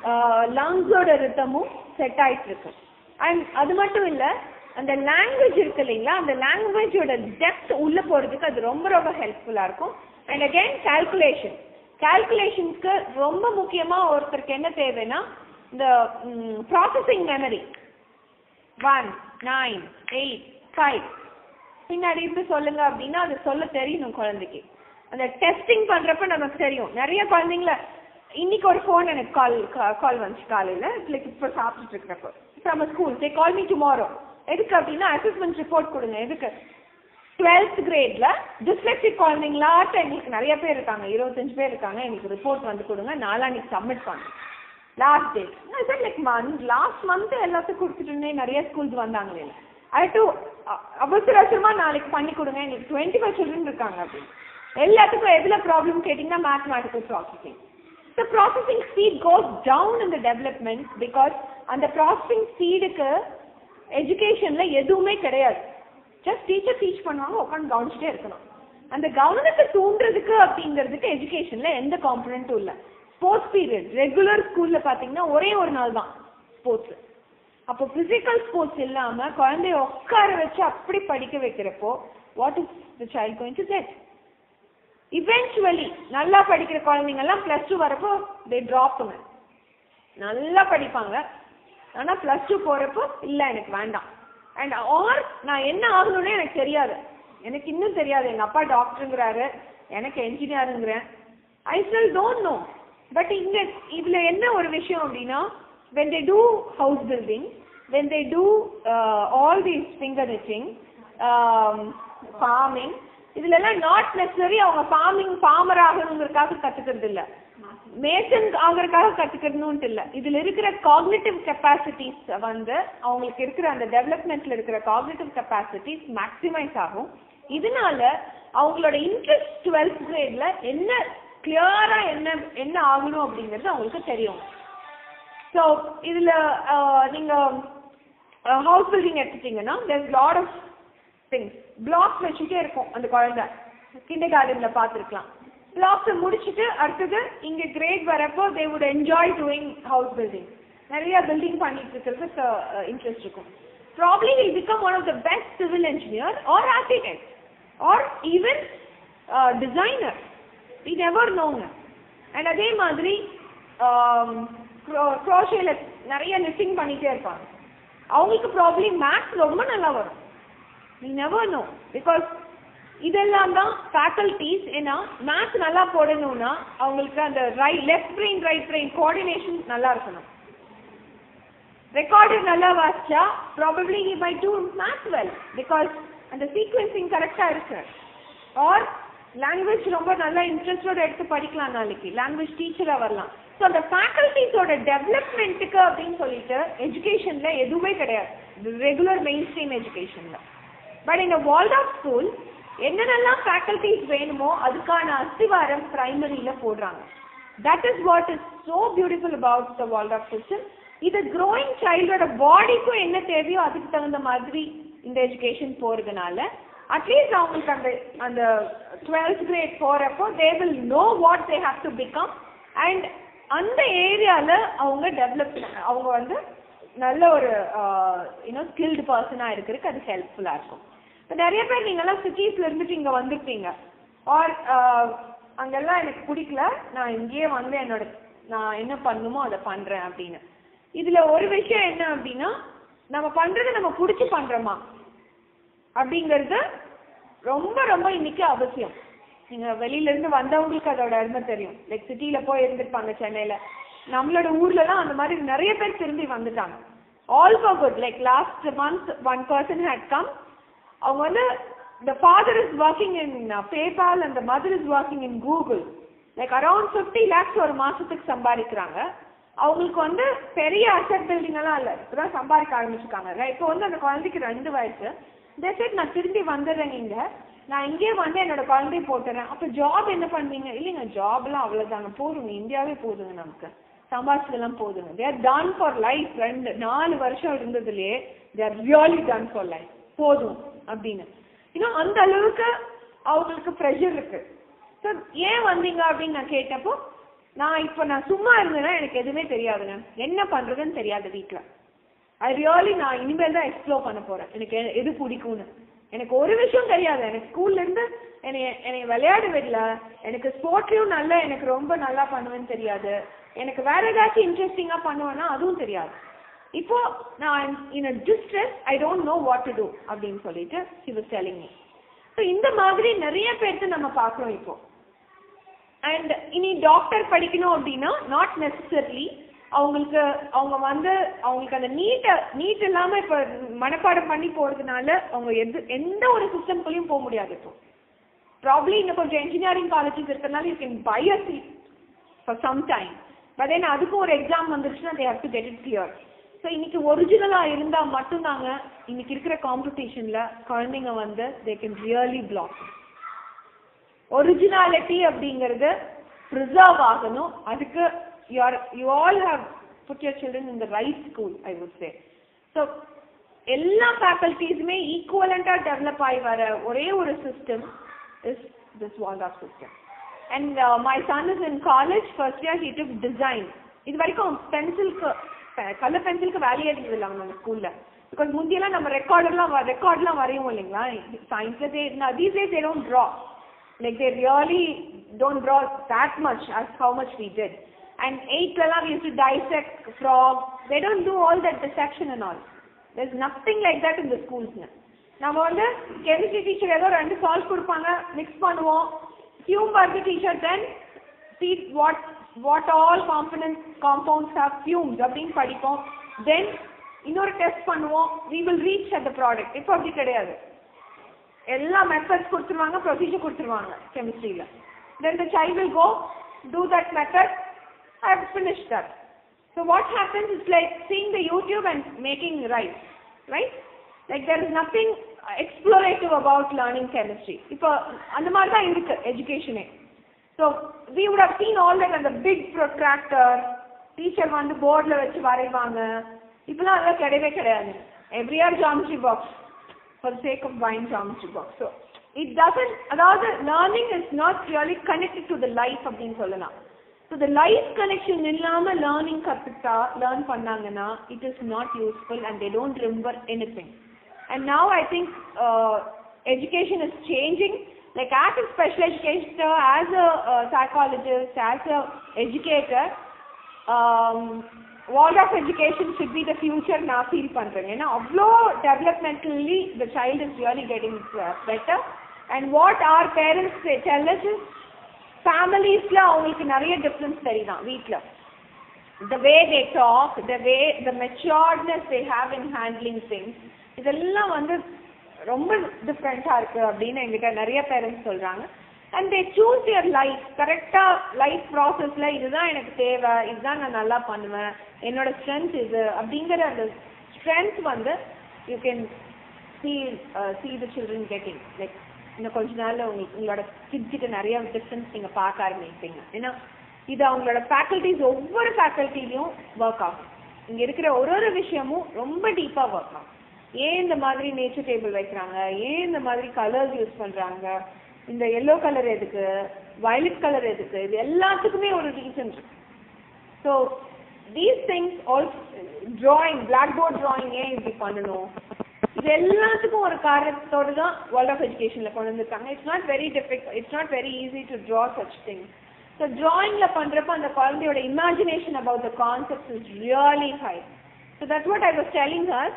Speaker 1: லங்ஸோட ரித்தமும் செட் ஆயிட்டு இருக்கு அண்ட் அது மட்டும் இல்ல அந்த லாங்குவேஜ் இருக்கு இல்லைங்களா அந்த லாங்குவேஜோட டெப்த் உள்ள போறதுக்கு அது ரொம்ப ரொம்ப ஹெல்ப்ஃபுல்லா இருக்கும் அண்ட் அகைன் கால்குலேஷன் கால்குலேஷனுக்கு ரொம்ப முக்கியமா ஒருத்தருக்கு என்ன தேவைன்னா இந்த processing memory one nine eight five பின்னாடி இருந்து சொல்லுங்க அப்படின்னா அது சொல்ல தெரியணும் குழந்தைக்கு அந்த டெஸ்டிங் பண்றப்ப நமக்கு தெரியும் நிறைய குழந்தைங்கள இன்னைக்கு ஒரு ஃபோன் எனக்கு கால் கால் வந்துச்சு காலையில லைக் இப்போ சாப்பிட்டுட்டு இருக்கிறப்போ from school they call me tomorrow எதுக்கு அப்படின்னா அசஸ்மெண்ட் ரிப்போர்ட் கொடுங்க எதுக்கு டுவெல்த் கிரேட்ல டிஸ்லெக்சிக் குழந்தைங்களாட்ட எங்களுக்கு நிறைய பேர் இருக்காங்க இருபத்தஞ்சு பேர் இருக்காங்க எங்களுக்கு ரிப்போர்ட் வந்து கொடுங்க நாளான்னைக்கு சப்மிட் பண்ணுங்க last date sir like month last month எல்லாத்துக்கும் கொடுத்துட்டுனே நிறைய ஸ்கூல்ஸ் வந்தாங்களே ஐ டு அவசர அவசரமா நாளைக்கு பண்ணி கொடுங்க எங்களுக்கு டுவெண்ட்டி ஃபைவ் சில்ட்ரன் இருக்காங்க அப்படின்னு எல்லாத்துக்கும் எதுல ப்ராப்ளம் கேட்டிங்கன்னா mathematical processing the processing speed goes down இந்த டெவலப்மெண்ட் பிகாஸ் அந்த ப்ராசஸிங் ஸ்பீடுக்கு எஜுகேஷன்ல எதுவுமே கிடையாது ஜஸ்ட் டீச்சர் டீச் பண்ணுவாங்க உட்காந்து கவனிச்சுட்டே இருக்கணும் அந்த கவனத்தை தூண்டுறதுக்கு அப்படிங்கிறதுக்கு எஜுகேஷன்ல எந்த காம்பனண்ட்டும் இல்லை ஸ்போர்ட்ஸ் பீரியட் ரெகுலர் ஸ்கூல்ல பாத்தீங்கன்னா ஒரே ஒரு நாள் தான் ஸ்போர்ட்ஸ் அப்போ பிசிக்கல் ஸ்போர்ட்ஸ் இல்லாம குழந்தைய உட்கார வச்சு அப்படி படிக்க வைக்கிறப்போ what is the child going to get eventually நல்லா படிக்கிற குழந்தைங்க எல்லாம் பிளஸ் டூ வரப்போ தே ட்ராப்புங்க நல்லா படிப்பாங்க ஆனா பிளஸ் டூ போறப்போ இல்ல எனக்கு வேண்டாம் அண்ட் ஆர் நான் என்ன ஆகணும்னு எனக்கு தெரியாது எனக்கு இன்னும் தெரியாது எங்க அப்பா டாக்டருங்கிறாரு எனக்கு என்ஜினியருங்கிறேன் I still don't know but இங்க இதுல என்ன ஒரு விஷயம் அப்படின்னா when they do house building when they do uh, all these finger knitting um, farming இதுல எல்லாம் நாட் நெசசரி அவங்க ஃபார்மிங் ஃபார்மர் ஆகணுங்கிறதுக்காக கத்துக்கிறது இல்ல மேசன் ஆகிறதுக்காக கத்துக்கணும்னு இல்ல இதுல இருக்கிற காக்னிட்டிவ் கெப்பாசிட்டிஸ் வந்து அவங்களுக்கு இருக்கிற அந்த டெவலப்மெண்ட்ல இருக்கிற காக்னிட்டிவ் கெப்பாசிட்டிஸ் மேக்சிமைஸ் ஆகும் இதனால அவங்களோட இன்ட்ரெஸ்ட் டுவெல்த் கிரேட்ல என்ன கிளியரா என்ன என்ன ஆகணும் அப்படிங்கிறது அவங்களுக்கு தெரியும் ஸோ இதுல அஹ், நீங்க ஹவுஸ் பில்டிங் எடுத்துட்டீங்கன்னா there's lot of things blocks வச்சுட்டே இருக்கும் அந்த குழந்தை கிண்டர் கார்டன்ல பார்த்துருக்கலாம் பிளாக்ஸை முடிச்சுட்டு அடுத்தது இங்க கிரேட் வரப்போ they would enjoy doing house building நிறைய பில்டிங் பண்ணிட்டு இருக்கிறதுக்கு இன்ட்ரெஸ்ட் இருக்கும் probably will become one of the best civil engineer or architect or even designer we never நோங்க அண்ட் அதே மாதிரி க்ரோஷேல நிறைய நிட்டிங் பண்ணிட்டே இருப்பாங்க அவங்களுக்கு ப்ராப்ளி மேத்ஸ் ரொம்ப நல்லா வரும் வி நெவர் நோ பிகாஸ் இதெல்லாம் தான் ஃபேக்கல்டிஸ் ஏன்னா மேத்ஸ் நல்லா போடணும்னா அவங்களுக்கு அந்த right left brain right brain coordination நல்லா இருக்கணும் ரெக்கார்டர் நல்லா வாசிச்சா probably he might do math well because அந்த சீக்வன்சிங் கரெக்டாக இருக்கு ஆர் லாங்குவேஜ் ரொம்ப நல்லா இன்ட்ரெஸ்டோட எடுத்து படிக்கலாம் நாளைக்கு லாங்குவேஜ் டீச்சராக வரலாம் ஸோ அந்த ஃபேக்கல்டிஸோட டெவலப்மெண்ட்டுக்கு அப்படின்னு சொல்லிட்டு எஜுகேஷன்ல எதுவுமே கிடையாது ரெகுலர் மெயின் ஸ்ட்ரீம் எஜுகேஷன்ல பட் இந்த வால்ட் ஆஃப் ஸ்கூல் என்னென்னலாம் ஃபேக்கல்டிஸ் வேணுமோ அதுக்கான அஸ்திவாரம் பிரைமரியில போடுறாங்க that is what is so beautiful about the Waldorf system இது க்ரோயிங் சைல்டோட பாடிக்கும் என்ன தேவையோ அதுக்கு தகுந்த மாதிரி இந்த எஜுகேஷன் போறதுனால அட்லீஸ்ட் அவங்களுக்கு அந்த அந்த டுவெல்த் கிரேட் போறப்போ they will know what they have to become and அந்த ஏரியால அவங்க டெவலப் அவங்க வந்து நல்ல ஒரு யூனோ ஸ்கில்டு பர்சனாக இருக்கிறதுக்கு அது ஹெல்ப்ஃபுல்லாக இருக்கும் இப்போ நிறைய பேர் நீங்கள்லாம் சிட்டிஸ்ல இருந்துட்டு இங்கே வந்திருப்பீங்க ஆர் அங்கெல்லாம் எனக்கு பிடிக்கல நான் இங்கேயே வந்து என்னோட நான் என்ன பண்ணுமோ அதை பண்ணுறேன் அப்படின்னு இதில் ஒரு விஷயம் என்ன அப்படின்னா நம்ம பண்ணுறதை நம்ம பிடிச்சி பண்ணுறோமா அப்படிங்கிறது ரொம்ப ரொம்ப இன்னைக்கு அவசியம் நீங்க வெளியில இருந்து வந்தவங்களுக்கு அதோட அருமை தெரியும் லைக் சிட்டில போய் இருந்திருப்பாங்க சென்னையில நம்மளோட ஊர்லலாம் அந்த மாதிரி நிறைய பேர் திரும்பி வந்துட்டாங்க all for good like last month one person had come அவங்க வந்து the father is working in uh, PayPal and the mother is working in Google like around fifty lakhs ஒரு மாசத்துக்கு சம்பாதிக்கிறாங்க அவங்களுக்கு வந்து பெரிய அசட் பில்டிங் எல்லாம் இல்ல இப்பதான் சம்பாதிக்க ஆரம்பிச்சிருக்காங்க Right? இப்போ வந்து அந்த குழந்தைக்கு ரெண்டு வயசு தே செட் நான் திரும்பி வந்துடுறேன் இங்க நான் இங்கே வந்து என்னோட குழந்தைய போட்டுறேன் அப்ப ஜாப் என்ன பண்ணுவீங்க இல்லைங்க ஜாப்லாம் அவ்வளவுதாங்க போதுங்க இந்தியாவே போதுங்க நமக்கு சம்பாதிச்சதெல்லாம் போதுங்க தேர் டன் ஃபார் லைஃப் ரெண்டு நாலு வருஷம் இருந்ததுலயே they're really done for life போதும் அப்படின்னு இன்னும் அந்த அளவுக்கு அவங்களுக்கு ப்ரெஷர் இருக்கு ஸோ ஏன் வந்தீங்க அப்படின்னு நான் கேட்டப்போ நான் இப்போ நான் சும்மா இருந்தேன்னா எனக்கு எதுவுமே தெரியாதுங்க என்ன பண்றதுன்னு தெரியாது வீட்டில் ஐ ரியலி நான் இனிமேல் தான் எக்ஸ்ப்ளோர் பண்ண போறேன் எனக்கு எ- எது பிடிக்கும்னு எனக்கு ஒரு விஷயம் தெரியாது எனக்கு ஸ்கூல்ல இருந்து என்னை என்னை விளையாட விடல எனக்கு ஸ்போர்ட்லயும் நல்லா எனக்கு ரொம்ப நல்லா பண்ணுவேன்னு தெரியாது எனக்கு வேற ஏதாச்சும் இன்ட்ரெஸ்டிங்கா பண்ணுவேன்னா அதுவும் தெரியாது இப்போ நான் in distress I don't know what to do அப்படின்னு சொல்லிட்டு he was telling me so இந்த மாதிரி நிறைய பேர்த்து நம்ம பார்க்குறோம் இப்போ அண்ட் இனி டாக்டர் படிக்கணும் அப்படின்னா நாட் நெசசரிலி அவங்களுக்கு அவங்க வந்து அவங்களுக்கு அந்த நீட்டை நீட் இல்லாம இப்ப மனப்பாடம் பண்ணி போறதுனால அவங்க எது எந்த ஒரு சிஸ்டம்குள்ளேயும் போக முடியாது இப்போ ப்ராப்ளி இன்னும் கொஞ்சம் இன்ஜினியரிங் காலேஜஸ் இருக்கிறதுனால you can buy a seat for some time but then அதுக்கும் ஒரு எக்ஸாம் வந்துருச்சுன்னா they have to get it clear so இன்னைக்கு ஒரிஜினலா இருந்தா மட்டும்தாங்க இன்னைக்கு இருக்கிற காம்படிஷன்ல குழந்தைங்க வந்து they can really block originality அப்படிங்கிறது ப்ரிசர்வ் ஆகணும் அதுக்கு your you all have put your children in the right school I would say so எல்லா ஃபேக்கல்டிஸுமே ஈக்குவலண்ட்டாக டெவலப் ஆகி வர ஒரே ஒரு system is this Waldorf system and my son is in college first year he took design இது வரைக்கும் பென்சிலுக்கு colour பென்சிலுக்கு வேலையே இருந்தது இல்லை அவங்க ஸ்கூல்ல பிகாஸ் முந்தியெல்லாம் நம்ம ரெக்கார்டெல்லாம் ரெக்கார்ட்லாம் வரையும் இல்லைங்களா சயின்ஸ்ல they these days they don't draw like they really don't draw that much as how much we did. And eighth level we used to dissect frogs. They don't do all that dissection and all. There's nothing like that in the schools now. நம்ம வந்து chemistry teacher ஏதோ ரெண்டு solve கொடுப்பாங்க mix பண்ணுவோம் fume வருது teacher then see what what all components compounds have fumes அப்படின்னு படிப்போம் தென் இன்னொரு டெஸ்ட் பண்ணுவோம் we will reach at the product இப்போ அப்படி கிடையாது எல்லா மெத்தட்ஸ் கொடுத்துருவாங்க ப்ரொசீஜர் கொடுத்துருவாங்க கெமிஸ்ட்ரியில then the child will go do that method I have finish that so what happens it's like seeing the YouTube and making right right like there is nothing exploratory about learning chemistry இப்போ அந்த மாதிரி தான் இருக்கு எஜுகேஷனே so we would have seen all that அந்த big protractor teacher வந்து போர்டில் வச்சு வரைவாங்க இப்பெல்லாம் அதெல்லாம் கிடையவே கிடையாது every year geometry box for the sake of buying geometry box. So it doesn't, அதாவது learning is not really connected to the life அப்படின்னு சொல்லலாம். So the life connection இல்லாம learning கத்துக்கிட்டா learn பண்ணாங்கன்னா it is not useful and they don't remember anything. And now I think uh, education is changing. Like as a special educator, as a uh, psychologist, as a educator, um, world of education should be the future நான் feel பண்றேன் ஏன்னா அவ்வளோ developmentally the child is really getting better and what are parents tell is ஃபேமிலிஸ்ல அவங்களுக்கு நிறைய difference தெரியுதான் வீட்டில் the way they talk, the way, the maturedness they have in handling things, இதெல்லாம் வந்து ரொம்ப டிஃப்ரெண்ட்டாக இருக்கு அப்படின்னு எங்கிட்ட நிறைய பேரண்ட்ஸ் சொல்றாங்க and they choose your life கரெக்டாக லைஃப் ப்ராசஸில் இதுதான் எனக்கு தேவை இதுதான் நான் நல்லா பண்ணுவேன் என்னோட ஸ்ட்ரென்த் இது அப்படிங்கிற அந்த ஸ்ட்ரென்த் வந்து you can see uh, see the children getting like இன்னும் கொஞ்ச நாள்ல உங்களுக்கு உங்களோட கிட்ஸ் கிட்ட நிறைய டிஃபரன்ஸ் நீங்க பார்க்க ஆரம்பிப்பீங்க ஏன்னா இது அவங்களோட ஃபேக்கல்டிஸ் ஒவ்வொரு ஃபேக்கல்ட்டிலையும் ஒர்க் ஆகும் இங்க இருக்கிற ஒரு ஒரு விஷயமும் ரொம்ப டீப்பா ஒர்க் ஆகும் ஏன் இந்த மாதிரி நேச்சர் டேபிள் வைக்கிறாங்க ஏன் இந்த மாதிரி கலர்ஸ் யூஸ் பண்றாங்க இந்த எல்லோ கலர் எதுக்கு வயலட் கலர் எதுக்கு இது எல்லாத்துக்குமே ஒரு ரீசன் இருக்கு so these things all drawing blackboard drawing ஏன் இப்படி பண்ணணும் இது எல்லாத்துக்கும் ஒரு காரணத்தோடு தான் வேர்ல்ட் ஆஃப் எஜுகேஷனில் கொண்டு வந்திருக்காங்க it's not very difficult it's not very easy to draw such thing so ட்ராயிங்கில் பண்ணுறப்ப அந்த குழந்தையோட imagination about the concept is really high so that's what I was telling her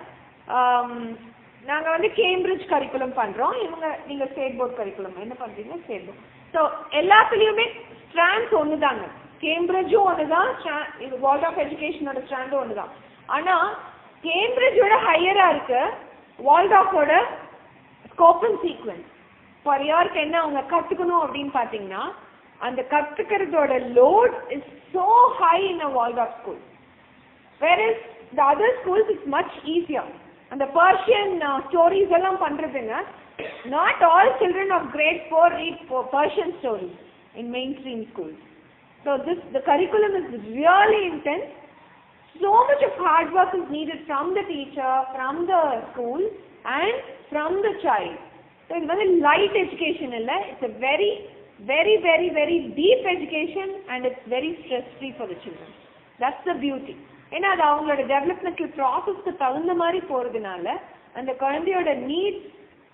Speaker 1: நாங்கள் வந்து கேம்பிரிட்ஜ் கரிக்குலம் பண்ணுறோம் இவங்க நீங்கள் ஸ்டேட் போர்ட் கரிக்குலம் என்ன பண்ணுறீங்க ஸ்டேட் போர்ட் ஸோ எல்லாத்துலேயுமே ஸ்ட்ராண்ட்ஸ் ஒன்று தாங்க கேம்பிரிட்ஜும் ஒன்று தான் இது வேர்ல்ட் ஆஃப் எஜுகேஷனோட ஸ்ட்ராண்டும் ஒன்று தான் ஆனால் கேம்பிரிட்ஜோட ஹையராக இருக்கு வால்டாஃபோட ஸ்கோப் அண்ட் சீக்வன்ஸ் ஃபார் இயர்க்கு என்ன அவங்க கற்றுக்கணும் அப்படின்னு பார்த்தீங்கன்னா அந்த கற்றுக்கிறதோட load is so high in a Waldorf school where is the other schools it's much easier அந்த பர்ஷியன் ஸ்டோரிஸ் எல்லாம் பண்ணுறதுங்க not all children of grade four read Persian stories in mainstream schools so this the curriculum is really intense so much of hard work is needed from the teacher, from the school, and from the child. So இது வந்து light education இல்ல it's a very very very very deep education and it's very stress free for the children. That's the beauty. ஏன்னா அது அவங்களோட developmental ப்ராசஸ்க்கு தகுந்த மாதிரி போறதுனால அந்த குழந்தையோட நீட்ஸ்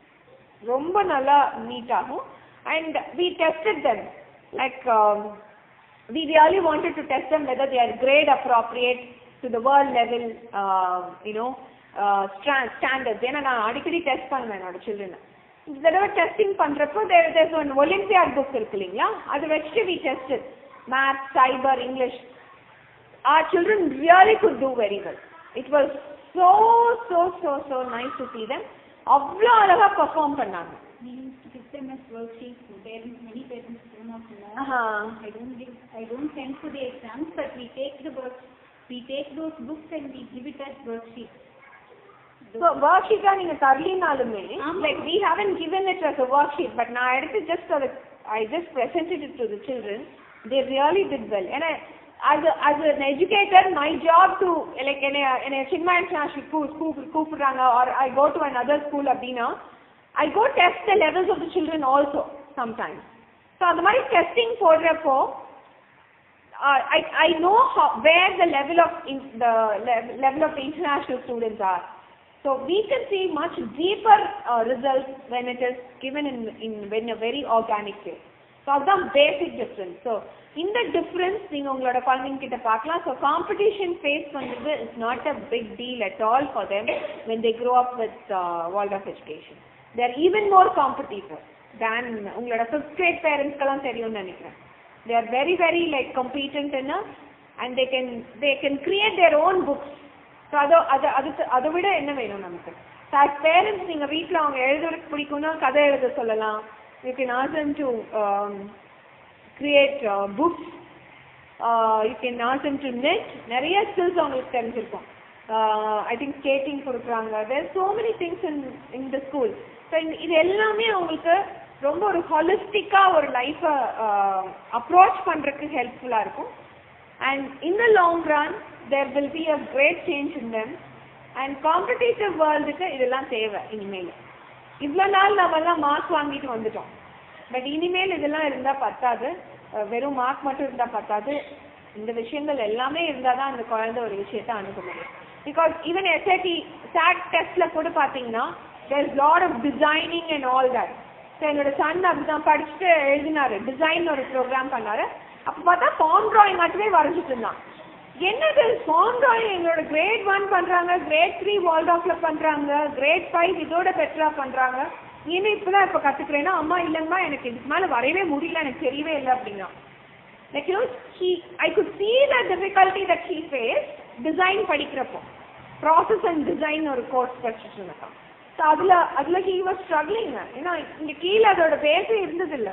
Speaker 1: ரொம்ப நல்லா மீட் ஆகும் and we tested them like we really wanted to test them whether they are grade appropriate to the world level, uh, you know, uh, stra- standards. ஏன்னா நான் அடிக்கடி டெஸ்ட் பண்ணுவேன் என்னோட சில்ட்ரனை இந்த தடவை டெஸ்டிங் பண்றப்போ there there's one olympiad book இருக்கு இல்லைங்களா அது வச்சுட்டு we test math cyber English our children really good do very well it was so so so so nice to see them அவ்வளோ அழகா பெர்ஃபார்ம் பண்ணாங்க
Speaker 2: We used to give them as worksheets. Parents, many parents do not know.
Speaker 1: ஆஹா
Speaker 2: I don't give, I don't send for the exams, but we take the work, we take those books and we give it as worksheets.
Speaker 1: So ஒர்க் ஷீட்டா நீங்க தரலினாலுமே
Speaker 2: ஆமா.
Speaker 1: Like we haven given it as a worksheet but நான் எடுத்து just அதை I just presented it to the children they really did well ஏன்னா as a, as an educator my job to like என்னை என்னை Chinmaya international school கூப்பிடுறாங்க or I go to another school அப்படின்னா I go test the levels of the children also sometimes so அந்த மாதிரி testing போடுறப்போ uh, I, I know how, where the level of in, the level, level of the international students are. So we can see much deeper uh, results when it is given in, in, in a very organic way. So அதுதான் basic difference. So இந்த difference நீங்க உங்களோட குழந்தைங்க கிட்ட பார்க்கலாம். So competition face பண்றது is not a big deal at all for them when they grow up with uh, world of education. They are even more competitive than உங்களோட fifth grade parents தெரியும்னு நினைக்கிறேன். they are very very like competent enough and they can they can create their own books so அது அது அதுக்கு அதை விட என்ன வேணும் நமக்கு so as parents நீங்க வீட்ல அவங்க எழுதுறதுக்கு பிடிக்கும்னா கதை எழுத சொல்லலாம் you can ask them to um, create uh, books uh, you can ask them to knit நிறைய skills அவங்களுக்கு தெரிஞ்சிருக்கும் uh, I think skating கொடுக்குறாங்க there are so many things in in the school so இந்த- இது எல்லாமே அவங்களுக்கு ரொம்ப ஒரு ஹாலிஸ்டிக்கா ஒரு லைஃபை அப்ரோச் பண்றதுக்கு ஹெல்ப்ஃபுல்லா இருக்கும் and in the long run there will be a great change in them and competitive வேர்ல்டுக்கு இதெல்லாம் தேவை இனிமேல் இவ்வளோ நாள் நம்ம எல்லாம் மார்க் வாங்கிட்டு வந்துட்டோம் பட் இனிமேல் இதெல்லாம் இருந்தா பத்தாது அஹ் வெறும் மார்க் மட்டும் இருந்தா பத்தாது இந்த விஷயங்கள் எல்லாமே இருந்தால் தான் அந்த குழந்தை ஒரு விஷயத்தை அணுக முடியும் பிகாஸ் ஈவன் எஸ்ஐடி சாட் டெஸ்ட்ல கூட பார்த்தீங்கன்னா there is lot of designing and all that so என்னோட சன் அப்படிதான் படிச்சுட்டு எழுதினாரு டிசைன் ஒரு ப்ரோக்ராம் பண்ணாரு அப்போ பார்த்தா ஃபார்ம் டிராயிங் மட்டுமே வரைஞ்சிட்டு இருந்தான் என்னது ஃபார்ம் டிராயிங் எங்களோட கிரேட் ஒன் பண்றாங்க கிரேட் த்ரீ வேர்ல்ட் ஆஃப்ல பண்றாங்க கிரேட் ஃபைவ் இதோட பெட்டரா பண்றாங்க நீனு இப்பதான் இப்ப கத்துக்கிறேன்னா அம்மா இல்லைங்கம்மா எனக்கு இதுக்கு மேல வரையவே முடியல எனக்கு தெரியவே இல்லை அப்படின்னா like you he I could see the difficulty that she faced design படிக்கிறப்போ ப்ராசஸ் அண்ட் டிசைன் ஒரு கோர்ஸ் படிச்சுட்டு இருந்தேன் ஸோ அதில் அதில் ஹீ வாஸ் ஸ்ட்ரகிளிங்க ஏன்னா இங்கே கீழே அதோட பேஸே இருந்ததில்லை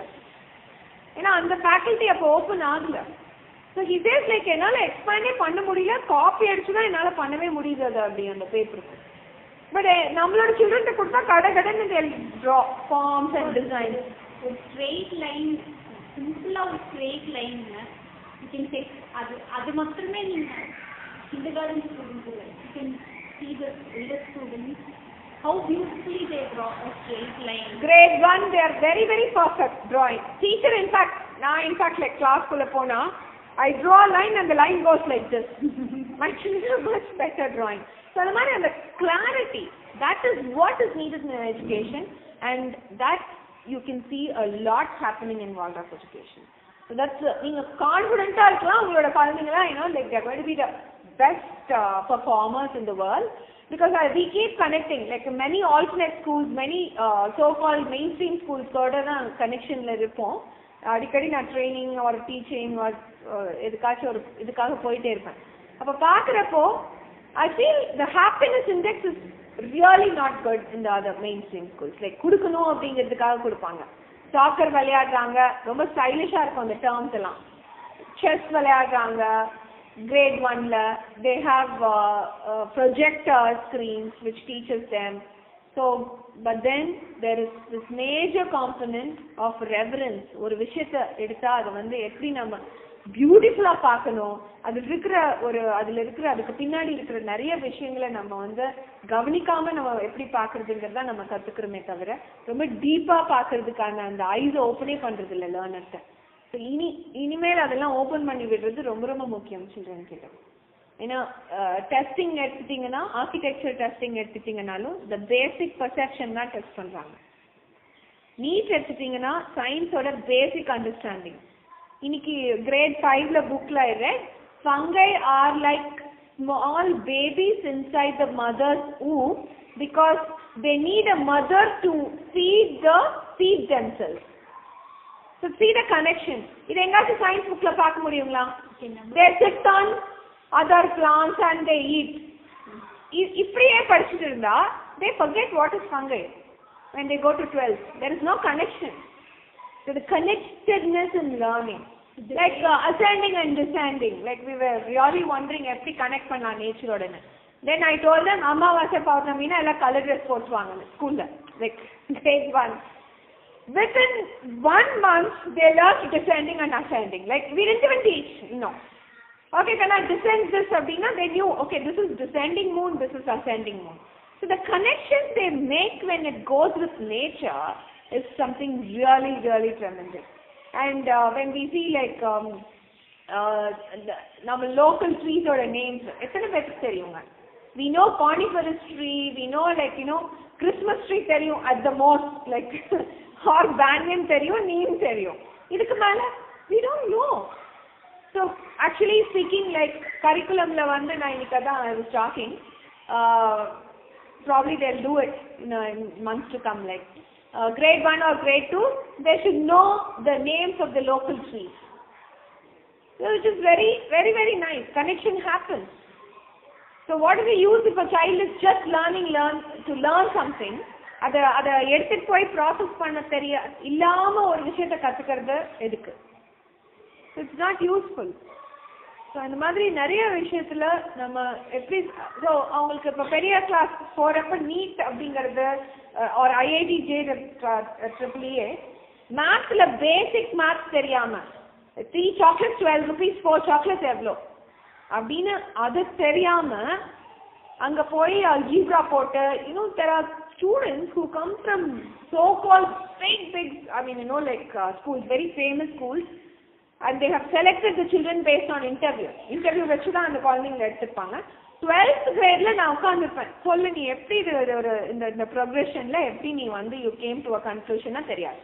Speaker 1: ஏன்னா அந்த ஃபேக்கல்ட்டி அப்போ ஓப்பன் ஆகல ஸோ ஹி சேஸ் லைக் என்னால் எக்ஸ்பேண்டே பண்ண முடியல காப்பி அடிச்சு தான் என்னால் பண்ணவே முடியுது அது அப்படி அந்த பேப்பருக்கு பட் நம்மளோட சில்ட்ரன்ட்ட கொடுத்தா கடை கடைன்னு ட்ரா ஃபார்ம்ஸ் அண்ட் டிசைன்
Speaker 2: ஒரு ஸ்ட்ரெயிட் லைன் சிம்பிளாக ஒரு straight line you can take அது அது மட்டுமே நீங்கள் கிண்டர் கார்டன் ஸ்டூடெண்ட்ஸ் இல்லை you can see the elder students how beautifully they draw a straight line
Speaker 1: grade 1 they are very very perfect drawing teacher in fact நான் in fact like class குள்ள போனா I draw a line and the line goes like this my children are much better drawing so அந்த மாதிரி அந்த clarity that is what is needed in education and that you can see a lot happening in Waldorf education so that's uh, நீங்க கான்ஃபிடென்ட்டா இருக்கலாம் உங்களோட குழந்தைங்களா you know like they're going to be the best uh, performers in the world because uh, we keep connecting like many alternate schools many uh, so called mainstream schools கூட தான் கனெக்ஷன்ல இருப்போம் அடிக்கடி நான் training ஒரு டீச்சிங் ஒரு எதுக்காச்சும் ஒரு இதுக்காக போயிட்டே இருப்பேன் அப்போ பார்க்குறப்போ I feel the happiness index is really not good இந்த other mainstream schools like கொடுக்கணும் அப்படிங்கிறதுக்காக கொடுப்பாங்க சாக்கர் விளையாடுறாங்க ரொம்ப ஸ்டைலிஷாக இருக்கும் அந்த டேர்ம்ஸ் எல்லாம் செஸ் விளையாடுறாங்க grade 1 they have uh, uh, projector screens which teaches them so but then there is this major component of reverence ஒரு விஷயத்தை எடுத்தா அதை வந்து எப்படி நம்ம பியூட்டிஃபுல்லா பார்க்கணும் அதுல இருக்கிற ஒரு அதுல இருக்கிற அதுக்கு பின்னாடி இருக்கிற நிறைய விஷயங்களை நம்ம வந்து கவனிக்காம நம்ம எப்படி பாக்குறதுங்கிறத நம்ம கத்துக்கிறோமே தவிர ரொம்ப டீப்பா பாக்குறதுக்கான அந்த ஐஸ் ஓப்பனே பண்றது இல்லை லேர்னர்கிட்ட ஸோ இனி இனிமேல் அதெல்லாம் ஓப்பன் பண்ணி விடுறது ரொம்ப ரொம்ப முக்கியம் சில்ட்ரன் கிட்ட ஏன்னா டெஸ்டிங் எடுத்துட்டீங்கன்னா ஆர்கிடெக்சர் டெஸ்டிங் எடுத்துட்டீங்கனாலும் இந்த பேசிக் பர்செப்ஷன் தான் டெஸ்ட் பண்றாங்க நீட் எடுத்துட்டீங்கன்னா சயின்ஸோட பேசிக் அண்டர்ஸ்டாண்டிங் இன்னைக்கு கிரேட் ஃபைவ்ல புக்ல read fungi or like small babies inside the mother's ஊ because they need a mother to feed the feed themselves So see the connection. இது எங்காச்சும் சயின்ஸ் புக்ல பார்க்க முடியுங்களா
Speaker 2: Okay, number
Speaker 1: they sit on other plants and they eat இ- இப்படியே படிச்சுட்டு இருந்தா they forget what is fungi when they go to 12th there is no connection so the connectedness in learning like uh, ascending and descending like we were really wondering எப்படி connect பண்ணலாம் நேச்சரோடன்னு then I told them அமாவாசை பௌர்ணமினா எல்லாம் colour dress போட்டு வாங்க ஸ்கூல்ல like grade one within one month they learned descending and ascending like we didn't even teach no okay can I descend this அப்படின்னா they knew okay this is descending moon this is ascending moon so the connections they make when it goes with nature is something really really tremendous and uh, when we see like um, uh, the- நம்ம local trees ஓட names எத்தனை பேருக்கு தெரியுங்க we know coniferous tree we know like you know christmas tree தெரியும் at the most like or banyan தெரியும் neem தெரியும் இதுக்கு மேல we don't know so actually speaking like curriculumல வந்து நான் இன்னைக்கு அதான் I was talking uh, probably they'll do it you know, in months to come like uh, grade 1 or grade 2 they should know the names of the local trees so which is very very very nice connection happens so what is the use if a child is just learning learn to learn something அதை அதை எடுத்துட்டு போய் process பண்ண தெரிய இல்லாம ஒரு விஷயத்தை கத்துக்கிறது எதுக்கு இட்ஸ் நாட் யூஸ்ஃபுல் ஸோ இந்த மாதிரி நிறைய விஷயத்துல நம்ம எப்படி ஸோ அவங்களுக்கு இப்போ பெரிய கிளாஸ் போறப்ப நீட் அப்படிங்கிறது ஒரு ஐஐடி ஜே ட்ரிபிள் ஏ மேத்ஸ்ல பேசிக் மேத்ஸ் தெரியாம three chocolate twelve rupees four chocolate எவ்வளோ அப்படின்னு அது தெரியாம அங்க போய் அல்ஜீப்ரா போட்டு you know there are students who come from so call big big I mean you know like schools very famous schools and they have selected the children based on interview interview வச்சு தான் அந்த குழந்தைங்களை எடுத்துப்பாங்க twelfth கிரேட்ல நான் உட்காந்துருப்பேன் சொல்லு நீ எப்படி இது ஒரு- ஒரு இந்த இந்த ப்ரொக்ரெஷன்ல எப்படி நீ வந்து யூ கேம் டு அ கன்க்ளூஷனா தெரியாது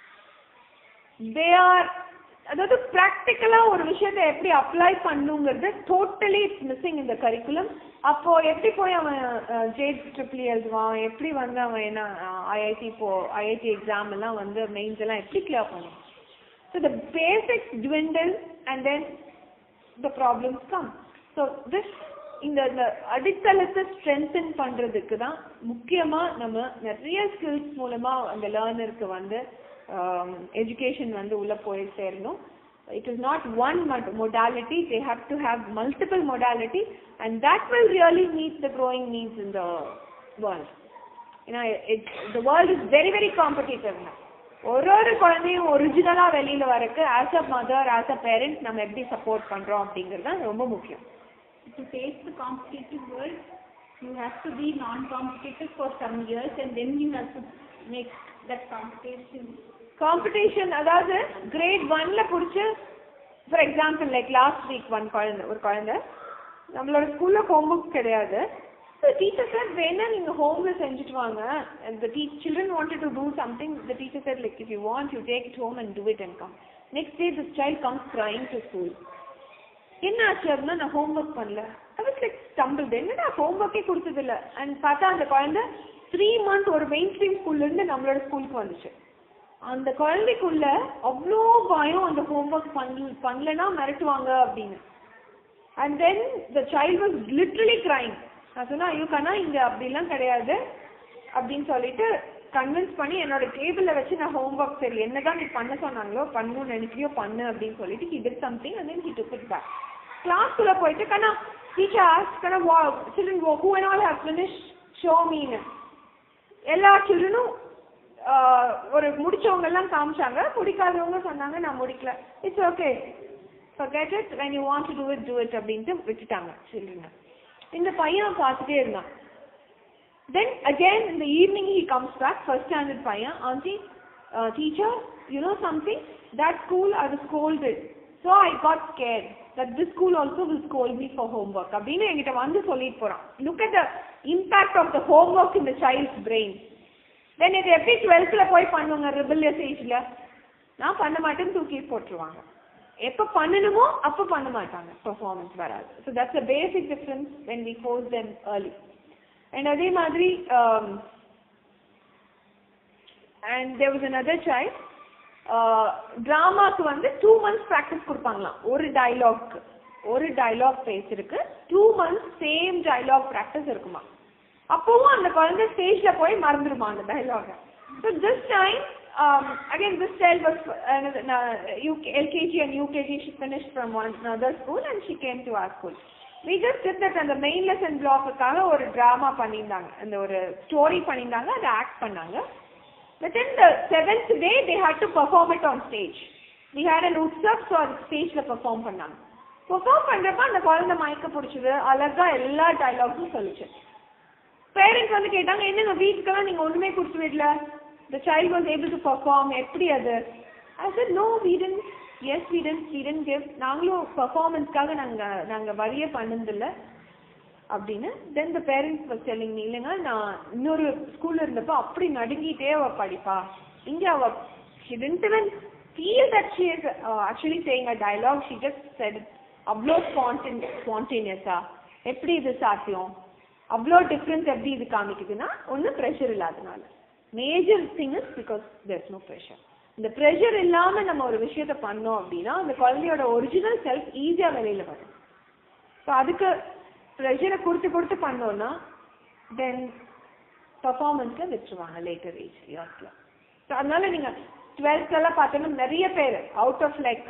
Speaker 1: தே ஆர் அதாவது ப்ராக்டிக்கலா ஒரு விஷயத்தை எப்படி அப்ளை பண்ணுங்கிறது டோட்டலி இட்ஸ் மிஸ்ஸிங் இந்த கரிக்குலம் அப்போ எப்படி போய் அவன் ஜே ட்ரிபிள் எழுதுவான் எப்படி வந்து அவன் என்ன ஐஐடி போ ஐஐடி எக்ஸாம் எல்லாம் வந்து மெயின்ஸ் எல்லாம் எப்படி கிளியர் பண்ணுவான் so the basics dwindle and then the problems come. So this இந்த இந்த அடித்தளத்தை ஸ்ட்ரென்தன் பண்றதுக்கு தான் முக்கியமா நம்ம நிறைய ஸ்கில்ஸ் மூலமா அந்த லேர்னருக்கு வந்து எஜுகேஷன் வந்து உள்ள போய் சேரணும் it is not one modality they have to have multiple modality and that will really meet the growing needs in the world ஏன்னா it the world is very very competitive now ஒரு ஒரு குழந்தையும் ஒரிஜினலா வெளியில வரக்கு as a mother as a parent நம்ம எப்படி support பண்றோம் அப்படிங்கிறது தான் ரொம்ப முக்கியம்
Speaker 2: To face the competitive world, you have to be non-competitive for some years and then you have to make that competition.
Speaker 1: Competition அதாவது கிரேட் ஒன்ல புடிச்சு for example like last week one குழந்தை ஒரு குழந்தை நம்மளோட ஸ்கூல்ல ஹோம்ஒர்க் கிடையாது ஸோ டீச்சர் சார் வேணா நீங்க ஹோம்ல செஞ்சுட்டு வாங்க the டீ children wanted to do something the teacher said like if you want you take it home and do it and come next day this child comes crying to school என்ன ஆச்சு அப்படின்னா நான் ஹோம்ஒர்க் பண்ணல I was like stumble என்னடா ஹோம்ஒர்க்கே கொடுத்தது இல்ல and பார்த்தா அந்த குழந்தை த்ரீ மந்த் ஒரு மெயின் ஸ்ட்ரீம் ஸ்கூல்ல இருந்து நம்மளோட ஸ்கூலுக்கு வந்துச்சு அந்த குழந்தைக்குள்ள அவ்வளோ பயம் அந்த ஹோம்ஒர்க் பண்ண பண்ணலன்னா மிரட்டுவாங்க அப்படின்னு and then the child was literally crying நான் சொன்னா ஐயோ கண்ணா இங்க அப்படிலாம் கிடையாது அப்படின்னு சொல்லிட்டு கன்வின்ஸ் பண்ணி என்னோட டேபிள்ல வச்சு நான் ஹோம்ஒர்க் சரி என்னதான் நீ பண்ண சொன்னாங்களோ பண்ணணும்னு நினைக்கிறியோ பண்ணு அப்படின்னு சொல்லிட்டு he did something and then he took it back கிளாஸ்க்குள்ள போயிட்டு கண்ணா டீச்சர் ஆஸ்க் கண்ணா வா children who and all have finish show mean எல்லா சில்ட்ரனும் ஒரு முடிச்சவங்க எல்லாம் காமிச்சாங்க முடிக்காதவங்க சொன்னாங்க நான் முடிக்கல it's okay forget it when you want to do it do it அப்படின்ட்டு விட்டுட்டாங்க சில்ட்ரனை இந்த பையன் பார்த்துட்டே இருந்தான் then again in the evening he comes back first standard பையன் auntie uh, teacher you know something that school I was scolded so I got scared that this school also will scold me for homework அப்படின்னு என்கிட்ட வந்து சொல்லிட்டு போறான் look at the impact of the homework in the child's brain then இது எப்படி டுவெல்த்ல போய் பண்ணுவாங்க ரிபிலியஸ் ஏஜ்ல நான் பண்ண மாட்டேன்னு தூக்கி போட்டுருவாங்க எப்ப பண்ணணுமோ அப்ப பண்ண மாட்டாங்க பெர்ஃபார்மன்ஸ் வராது so that's a basic difference when we force them early and அதே மாதிரி and there was another child ட்ராமாக்கு வந்து டூ மந்த்ஸ் ப்ராக்டிஸ் கொடுப்பாங்களாம் ஒரு டைலாக்க்கு ஒரு டைலாக் பேசிருக்கு two months same dialogue practice இருக்குமா அப்பவும் அந்த குழந்தை ஸ்டேஜ்ல போய் மறந்துருமா அந்த டைலாக so this time again this child was uh, UK, LKG and UKG she finished from one another school and she came to our school. We just did that அந்த மெயின் லெசன் பிளாக்குக்காக ஒரு ட்ராமா பண்ணியிருந்தாங்க அந்த ஒரு story பண்ணியிருந்தாங்க அதை act பண்ணாங்க But in the seventh day, they had to perform it on stage. We had an utsav, so அது ஸ்டேஜ்ல பெர்ஃபார்ம் பண்ணாங்க பெர்ஃபார்ம் பண்றப்ப அந்த குழந்தை மயக்க பிடிச்சது அழகா எல்லா டைலாக்ஸும் சொல்லுச்சு பேரண்ட்ஸ் வந்து கேட்டாங்க என்னங்க வீட்டுக்கெல்லாம் நீங்க ஒண்ணுமே கொடுத்து விடல the child was able to perform எப்படி அது I said no we didn't yes we didn't we didn't give நாங்களும் பெர்ஃபார்மன்ஸ்க்காக நாங்க நாங்க வரிய பண்ணதில்ல அப்படின்னு then the parents was telling me இல்லைங்க நான் இன்னொரு ஸ்கூல்ல இருந்தப்போ அப்படி நடுங்கிட்டே அவ படிப்பா இங்க அவ she didn't even feel that she is uh, actually saying a dialogue she just said it அவ்வளோ ஸ்பான்டன் ஸ்பான்டேனியஸா எப்படி இது சாத்தியம் அவ்வளோ டிஃப்ரென்ஸ் எப்படி இது காமிக்குதுன்னா ஒன்றும் ப்ரெஷர் இல்லாதனால major thing is because there's no pressure இந்த ப்ரெஷர் இல்லாம நம்ம ஒரு விஷயத்த பண்ணோம் அப்படின்னா அந்த குழந்தையோட ஒரிஜினல் செல்ஃப் ஈஸியா வெளியில வரும் ஸோ அதுக்கு ப்ரெஷரை கொடுத்து கொடுத்து பண்ணோம்னா தென் பர்ஃபார்மன்ஸில் விட்டுருவாங்க லேட்டர் ஏஜ் இயர்ஸில் ஸோ அதனால நீங்க டுவெல்த்லலாம் பார்த்தோன்னா நிறைய பேர் out of like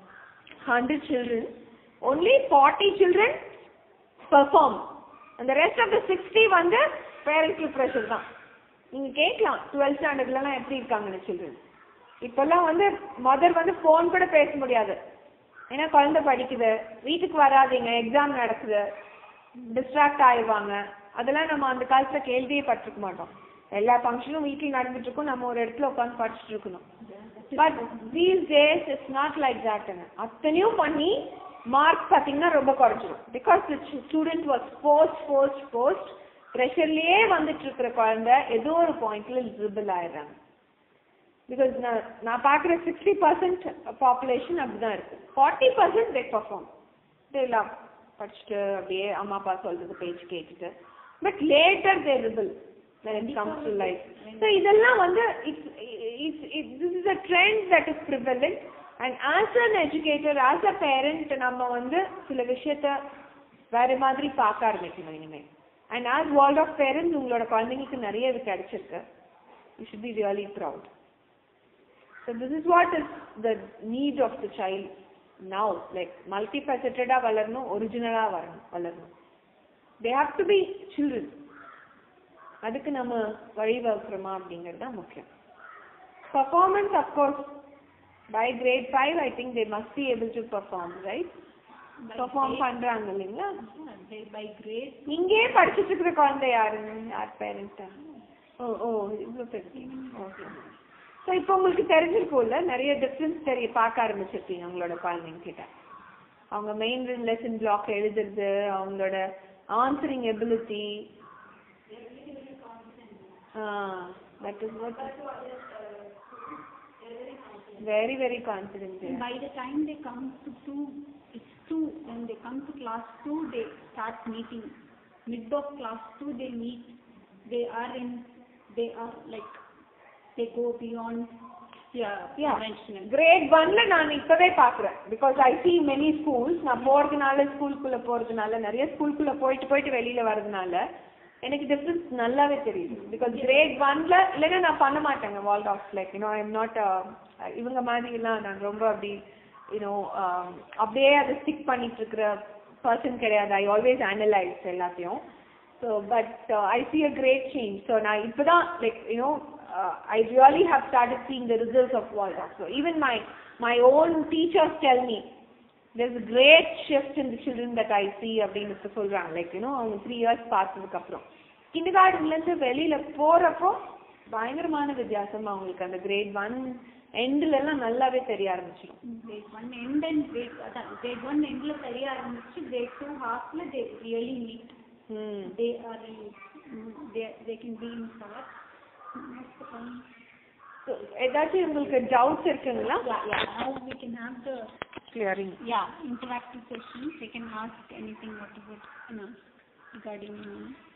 Speaker 1: hundred children only forty children perform அந்த ரெஸ்ட் ஆஃப் த சிக்ஸ்டி வந்து பேரண்ட்ஸ்க்கு ப்ரெஷர் தான் நீங்க கேட்கலாம் டுவெல்த் ஸ்டாண்டர்ட்லலாம் எப்படி இருக்காங்கன்னு சில்ட்ரன் இப்பெல்லாம் வந்து மதர் வந்து ஃபோன் கூட பேச முடியாது ஏன்னா குழந்தை படிக்குது வீட்டுக்கு வராதீங்க எக்ஸாம் நடக்குது டிஸ்ட்ராக்ட் ஆயிடுவாங்க அதெல்லாம் நம்ம அந்த காலத்துல கேள்வியே பட்டிருக்க மாட்டோம் எல்லா ஃபங்க்ஷனும் வீட்டில் நடந்துட்டு இருக்கும் நம்ம ஒரு இடத்துல உட்காந்து படிச்சுட்டு இருக்கணும் but these days it's not like தட்ங்க அத்தனையும் பண்ணி மார்க் பார்த்தீங்கன்னா ரொம்ப குறைஞ்சிரும் because student was post post post ப்ரெஷர்லயே வந்துட்டு இருக்கிற குழந்தை ஏதோ ஒரு பாயிண்ட்ல ரிபிள் ஆயிடுறாங்க பிகாஸ் நான் நான் பார்க்குற சிக்ஸ்டி பர்சன்ட் பாப்புலேஷன் அப்படிதான் இருக்கு ஃபார்ட்டி பர்சன்ட் தே பர்ஃபார்ம் எல்லாம் படிச்சுட்டு அப்படியே அம்மா அப்பா சொல்றது பேச்சு கேட்டுட்டு but later they rebel when it comes to life. So இதெல்லாம் வந்து it's it's it, this is a trend that is prevalent and as an educator as a parent நம்ம வந்து சில விஷயத்த வேற மாதிரி பார்க்க ஆரம்பிக்கணும் இனிமேல் and as world of parents உங்களோட குழந்தைங்களுக்கு நிறைய இது கிடைச்சிருக்கு you should be really proud so this is what is the need of the child now like multi ஃபெசட்டடாக வளரணும் ஒரிஜினலாக வரணும் வளரணும் they have to be children அதுக்கு நம்ம வழிவகுக்கிறோமா அப்படிங்கிறது தான் முக்கியம் performance of course by grade five I think they must be able to perform right perform பண்றாங்க இல்லைங்களா
Speaker 2: பை கிரேட்
Speaker 1: இங்கேயே படிச்சுட்டு இருக்கிற குழந்தை யாருங்க யார் பேரண்டா ஓ ஓ இவ்வளோ பெரிய ஓகே ஸோ இப்போ உங்களுக்கு தெரிஞ்சிருக்கும்ல நிறைய டிஃப்ரென்ஸ் தெரிய பார்க்க ஆரம்பிச்சிருக்கீங்க உங்களோட குழந்தைங்க கிட்ட அவங்க மெயின் லெசன் பிளாக் எழுதுறது அவங்களோட answering ability that is what very very confident
Speaker 2: By the time they come to two, it's two, when they come to class two, they start meeting. Mid of class two, they meet. They are in, they are like, they go beyond yeah, conventional.
Speaker 1: Great ஒன்ல நான் இப்பவே பாக்குறேன் because I see many schools நான் போறதுனால ஸ்கூலுக்குள்ள போறதுனால நிறைய ஸ்கூலுக்குள்ள போயிட்டு போயிட்டு வெளியில வர்றதுனால எனக்கு டிஃபரன்ஸ் நல்லாவே தெரியுது பிகாஸ் கிரேட் ஒன்ல இல்லைன்னா நான் பண்ண மாட்டேங்க vault of like you know I am not இவங்க மாதிரி எல்லாம் நான் ரொம்ப அப்படி யூனோ அப்படியே அதை ஸ்டிக் பண்ணிட்டு இருக்கிற பர்சன் கிடையாது ஐ ஆல்வேஸ் அனலைஸ் எல்லாத்தையும் so but I see a great change so நான் இப்போதான் like you know I really have started seeing the results of vault of so even my my own teachers tell me there's a great shift in the children that I see அப்படின்னு இப்ப சொல்றாங்க like you know அவங்க three years பார்த்ததுக்கு அப்புறம் kinder கார்டன்ல இருந்து வெளியில போறப்போ பயங்கரமான வித்தியாசம் அவங்களுக்கு அந்த கிரேட் ஒன் எண்ட்ல எல்லாம் நல்லாவே தெரிய ஆரம்பிச்சிடும்
Speaker 2: Grade one end and grade, அதான் grade one endல தெரிய ஆரம்பிச்சு grade two halfல they really meet.
Speaker 1: ம்
Speaker 2: They are in, mm, they, they can be in class. That's the point.
Speaker 1: So, ஏதாச்சும் உங்களுக்கு டவுட்ஸ் இருக்குங்களா
Speaker 2: Yeah, yeah, now we can have the,
Speaker 1: clearing
Speaker 2: yeah, interactive questions. They can ask anything, whatever, you know, regarding, you know,